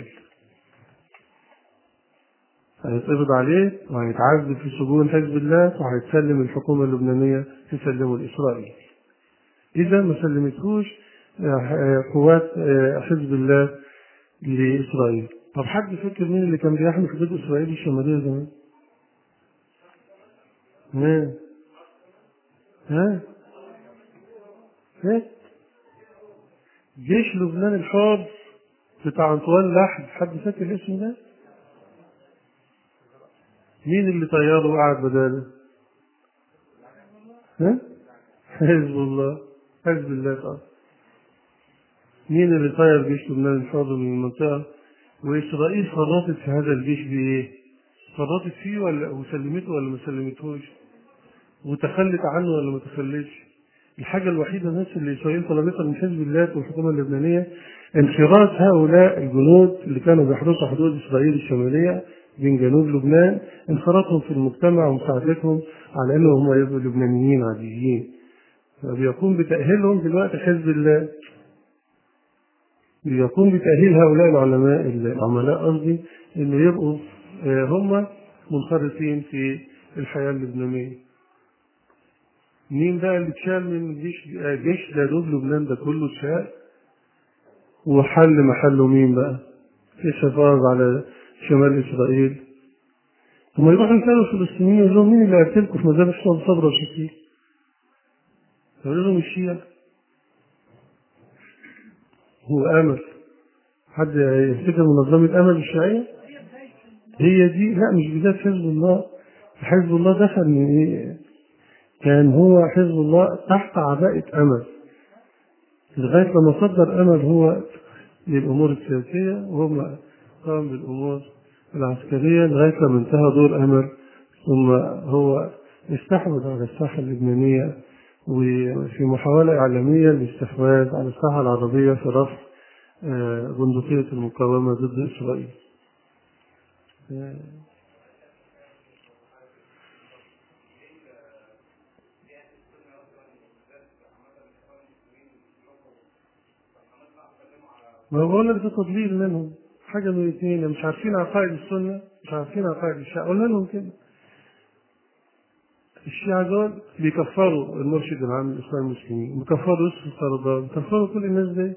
هيتقبض عليه وهيتعذب في سجون حزب الله وهيتسلم الحكومة اللبنانية تسلمه لإسرائيل إذا ما سلمتهوش آه، قوات آه، حزب الله لإسرائيل طب حد فاكر مين اللي كان بيحمي حدود إسرائيل الشمالية زمان؟ مين؟ ها؟ ها؟ جيش لبنان الحر بتاع انطوان لحد حد فاكر الاسم ده؟ مين اللي طياره وقعد بداله؟ ها؟ حزب الله حزب الله طبعا مين اللي طير جيش لبنان الحر من المنطقة؟ وإسرائيل فرطت في هذا الجيش بإيه؟ فرطت فيه ولا وسلمته ولا ما سلمتهوش؟ وتخلت عنه ولا ما تخلتش؟ الحاجة الوحيدة بس اللي إسرائيل طلبتها من حزب الله والحكومة اللبنانية انخراط هؤلاء الجنود اللي كانوا بيحرسوا حدود إسرائيل الشمالية بين جنوب لبنان انخراطهم في المجتمع ومساعدتهم على انهم هم يبقوا لبنانيين عاديين فبيقوم بتأهيلهم دلوقتي حزب الله بيقوم بتأهيل هؤلاء العلماء العملاء قصدي انه يبقوا آه، هم منخرطين في الحياة اللبنانية مين بقى اللي اتشال من جيش آه، جيش جنوب لبنان ده كله اتشال وحل محله مين بقى؟ الحفاظ على شمال اسرائيل ثم يروحوا يسالوا الفلسطينيين يقول لهم مين اللي قتلكم في مزارع الشعب صبرا وشكيل؟ يقولوا لهم الشيعة هو امل حد يفتكر منظمة امل الشيعية؟ هي دي لا مش بداية حزب الله حزب الله دخل من ايه؟ كان هو حزب الله تحت عباءة امل لغاية لما صدر امل هو للامور السياسية وهم قام بالامور العسكرية لغاية لما انتهى دور امل ثم هو استحوذ على الساحة اللبنانية وفي محاولة إعلامية للاستحواذ على الساحة العربية في رفع آه، بندقية المقاومة ضد إسرائيل. آه، ما بقول لك ده تضليل منهم حاجة من الاثنين مش عارفين عقائد السنة مش عارفين عقائد الشيعة قلنا لهم كده الشيعة دول بيكفروا المرشد العام للإخوان المسلمين بيكفروا يوسف القرضاوي بيكفروا كل الناس دي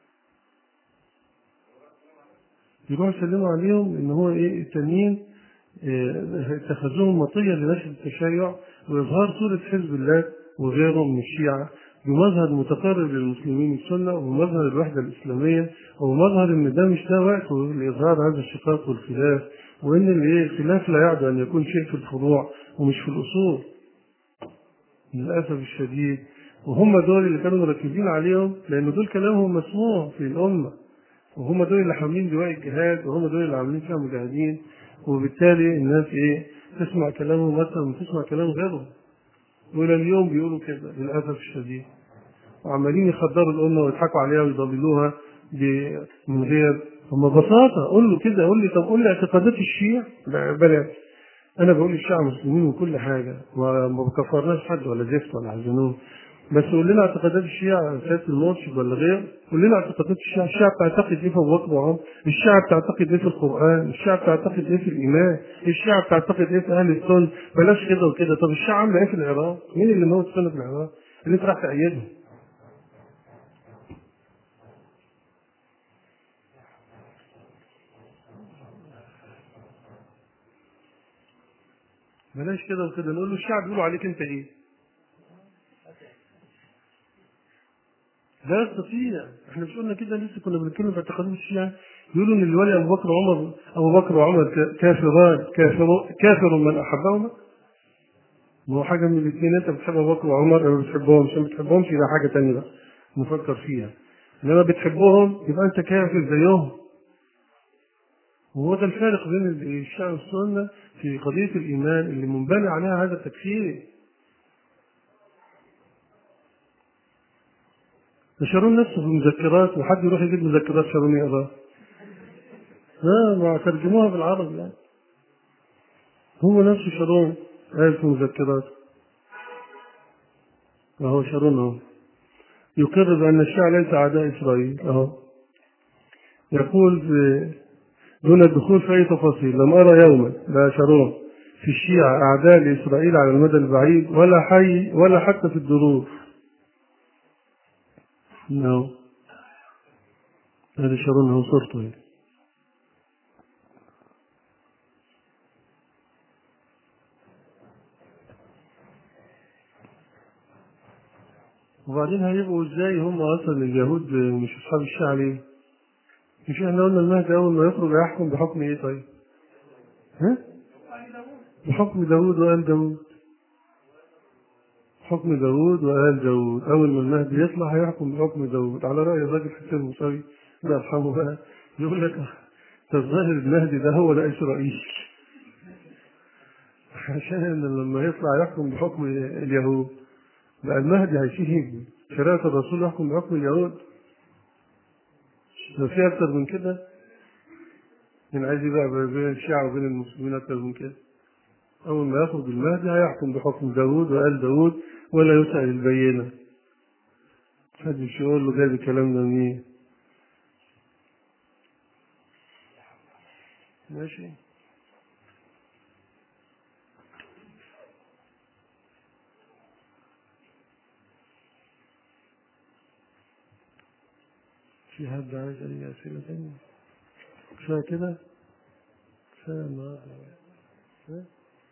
يروحوا يسلموا عليهم ان هو ايه التانيين اه، اتخذوهم مطية لنشر التشيع واظهار صورة حزب الله وغيره من الشيعة بمظهر متقرب للمسلمين السنة وبمظهر الوحدة الإسلامية وبمظهر إن ده مش ده وقته لإظهار هذا الشقاق والخلاف وإن الإيه الخلاف لا يعد أن يكون شيء في الفروع ومش في الأصول للأسف الشديد وهم دول اللي كانوا مركزين عليهم لأن دول كلامهم مسموع في الأمة وهم دول اللي حاملين لواء الجهاد وهم دول اللي عاملين فيها مجاهدين وبالتالي الناس ايه تسمع كلامهم مثلا وتسمع كلام غيرهم والى اليوم بيقولوا كده للاسف الشديد وعمالين يخدروا الامه ويضحكوا عليها ويضللوها ب- من غير هم ببساطه قول له كده قول لي طب قول لي اعتقادات الشيعة لا بلاش انا بقول الشيعة مسلمين وكل حاجه وما بكفرناش حد ولا زفت ولا حزنون بس قول لنا اعتقادات الشيعة سيادة المرشد ولا غير قول لنا اعتقادات الشيعة الشيعة بتعتقد ايه في ابو بكر وعمر الشيعة بتعتقد ايه في القرآن الشيعة بتعتقد ايه في الإيمان الشيعة بتعتقد ايه في أهل السنة بلاش كده وكده طب الشيعة عاملة ايه في العراق مين اللي موت السنة في العراق اللي انت راح تأيدهم بلاش كده وكده نقول له الشعب بيقولوا عليك انت ايه لا يستطيع احنا مش قلنا كده لسه كنا بنتكلم في اعتقادات الشيعة يقولوا ان الولي ابو بكر وعمر ابو بكر وعمر ك- كافران كافر كافر من احبهما ما هو حاجه من الاثنين انت بتحب ابو بكر وعمر او ما بتحبهمش ما بتحبهمش يبقى حاجه ثانيه بقى نفكر فيها انما بتحبهم يبقى انت كافر زيهم وهو ده الفارق بين الشيعة والسنة في قضية الإيمان اللي منبني عليها هذا التكفير شارون نفسه في مذكرات وحد يروح يجيب مذكرات شارون يقراها لا ما ترجموها بالعربي يعني هو نفسه شارون قال في مذكراته اهو شارون اهو يقر بأن الشيعة ليس أعداء إسرائيل اهو يقول في دون الدخول في أي تفاصيل لم أرى يوما لا شارون في الشيعة أعداء لإسرائيل على المدى البعيد ولا حي ولا حتى في الظروف نعم هذا شارون هو صورته هنا. وبعدين هيبقوا ازاي هم اصلا اليهود مش اصحاب الشيعة ليه؟ مش احنا قلنا المهدي اول ما يخرج هيحكم بحكم ايه طيب؟ ها؟ بحكم داوود وآل داوود حكم داوود وآل داوود أول ما المهدي يطلع هيحكم بحكم داوود على رأي الراجل حسين المصري الله يرحمه بقى يقول لك ده الظاهر المهدي ده هو ده إسرائيل عشان لما يطلع يحكم بحكم اليهود بقى المهدي هيشيل شريعة الرسول يحكم بحكم اليهود لو في أكتر من كده من عايز يبقى بين الشيعة وبين المسلمين أكتر من كده أول ما يخرج المهدي هيحكم بحكم داوود وآل داوود ولا يسأل البينة محدش يقول له جايب الكلام ده منين ماشي في حد عايز أي أسئلة تانية؟ كفاية كده؟ كفاية النهاردة ها؟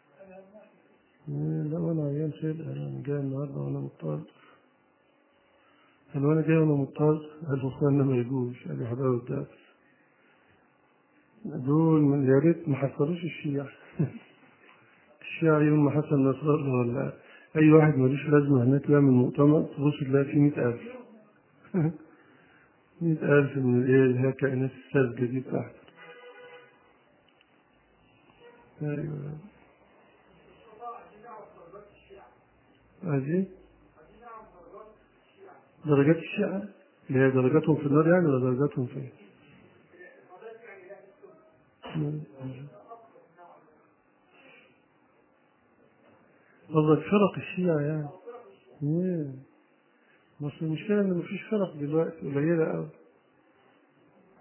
لا وانا عيان شيء انا جاي النهارده وانا مضطر قال وانا جاي وانا مضطر قال اخواننا ما يجوش قال حضروا الدرس دول من يا ريت ما حصلوش الشيعة الشيعة يوم ما حصل نصر الله ولا اي واحد ملوش لازمة هناك يعمل مؤتمر تبص تلاقي فيه مئة ألف مئة ألف من الايه اللي هي كائنات الساذجة دي بتاعته ايوه هذه درجات الشيعة اللي هي درجاتهم في النار يعني ولا درجاتهم في قصدك فرق الشيعة يعني مم. بس المشكلة إن مفيش فرق دلوقتي قليلة أوي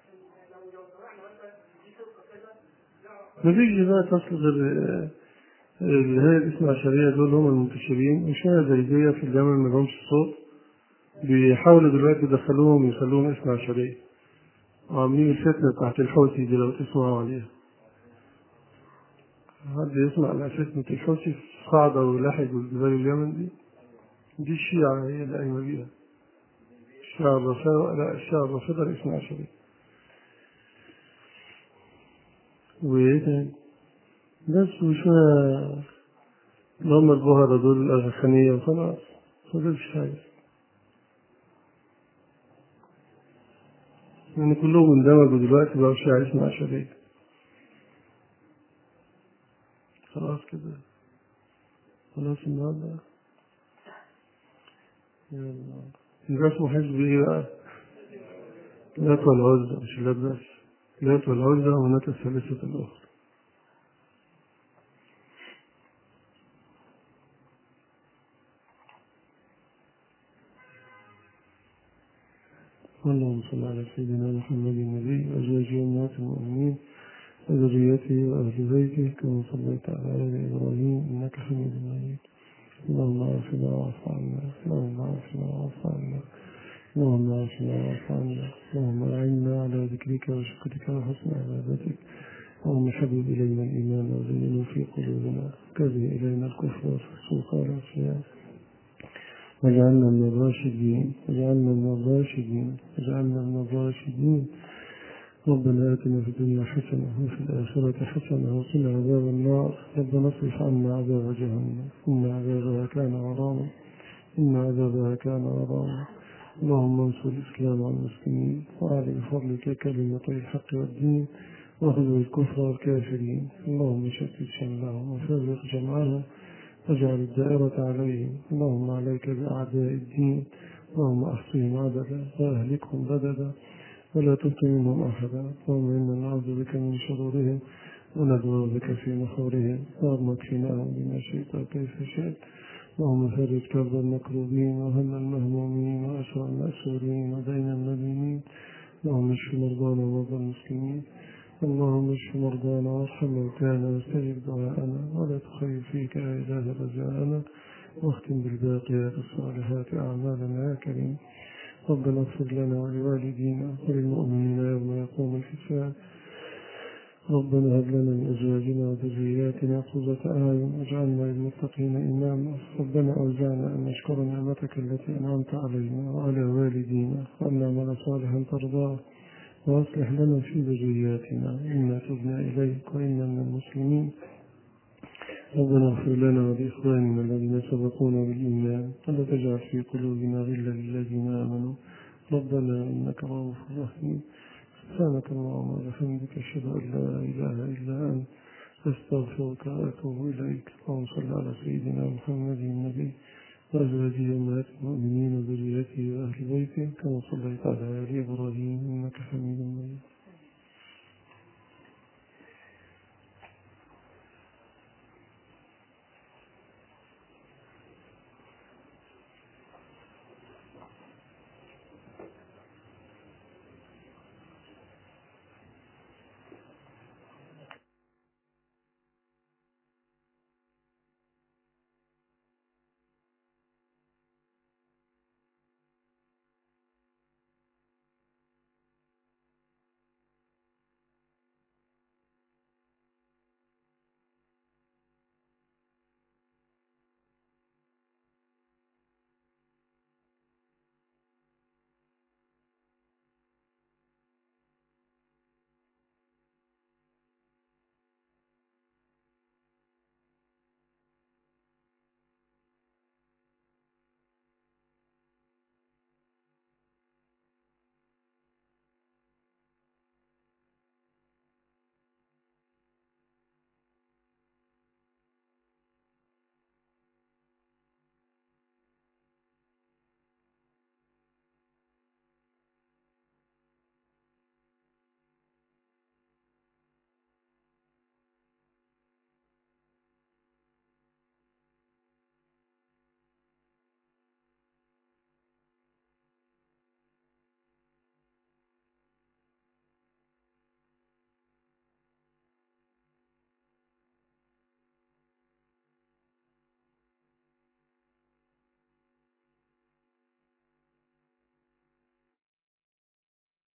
مفيش بقى تصل غير اللي هي الاثنى عشرية دول هم المنتشرين وشوية زيدية في الجامعة ما لهمش صوت بيحاولوا دلوقتي يدخلوهم يخلوهم اثنى عشرية وعاملين الفتنة بتاعت الحوثي دي لو تسمعوا عليها حد يسمع على فتنة الحوثي في صعدة ولاحق والجبال اليمن دي دي الشيعة هي اللي قايمة بيها الشيعة الرافضة لا الشيعة الرافضة الاثنى عشرية وإيه تاني بس وشوية اللي هم البهرة دول الأغاخانية وخلاص مفيش حاجة يعني كلهم اندمجوا دلوقتي بقوا شيعة اثنى عشرية خلاص كده خلاص النهارده يلا يبقى اسمه حزب ايه بقى؟ لات والعزة مش لات بس لات والعزة ومناة الثالثة الأخرى اللهم صل على سيدنا محمد النبي وأزواجه أمهات المؤمنين وذريته وأهل بيته كما صليت على آل إبراهيم إنك حميد مجيد اللهم اغفرنا واعف عنا اللهم اغفرنا واعف عنا اللهم اغفرنا واعف عنا اللهم أعنا على ذكرك وشكرك وحسن عبادتك اللهم حبب إلينا الإيمان وزينه في قلوبنا كره إلينا الكفر والفسوق والعصيان واجعلنا من الراشدين واجعلنا من الراشدين واجعلنا من الراشدين ربنا آتنا في الدنيا حسنة وفي الآخرة حسنة وقنا عذاب النار ربنا اصرف عنا عذاب جهنم إن عذابها كان غراما إن عذابها كان غراما اللهم انصر الإسلام والمسلمين وأعلى بفضلك كلمتي الحق والدين واخذ الكفر والكافرين اللهم شتت شملهم وفرق جمعهم واجعل الدائرة عليهم اللهم عليك بأعداء الدين اللهم أحصهم عددا وأهلكهم بددا ولا تبق منهم أحدا اللهم إنا نعوذ بك من شرورهم وندعو بك في نحورهم اللهم اكفناهم بما شئت وكيف شئت اللهم فرج كرب المكروبين وهم المهمومين وأسر المأسورين ودين المدينين اللهم اشف مرضانا ومرضى المسلمين اللهم اشف مرضانا وارحم موتانا واستجب دعاءنا ولا تخيب فيك يا إله رجاءنا واختم بالباقيات الصالحات أعمالنا يا كريم ربنا اغفر لنا ولوالدينا وللمؤمنين يوم يقوم الحساب ربنا هب لنا من أزواجنا وذرياتنا قرة أعين واجعلنا للمتقين إماما ربنا أوزعنا أن نشكر نعمتك التي أنعمت علينا وعلى والدينا وأن نعمل صالحا ترضاه وأصلح لنا في ذرياتنا إنا تبنا إليك وإنا من المسلمين ربنا اغفر لنا ولإخواننا الذين سبقونا بالإيمان ولا تجعل في قلوبنا غلا للذين آمنوا ربنا إنك رؤوف رحيم سبحانك اللهم وبحمدك أشهد أن لا إله إلا أنت أستغفرك وأتوب إليك اللهم صل على سيدنا محمد النبي وأزواجه أمهات المؤمنين وذريته وأهل بيته كما صليت على آل إبراهيم إنك حميد مجيد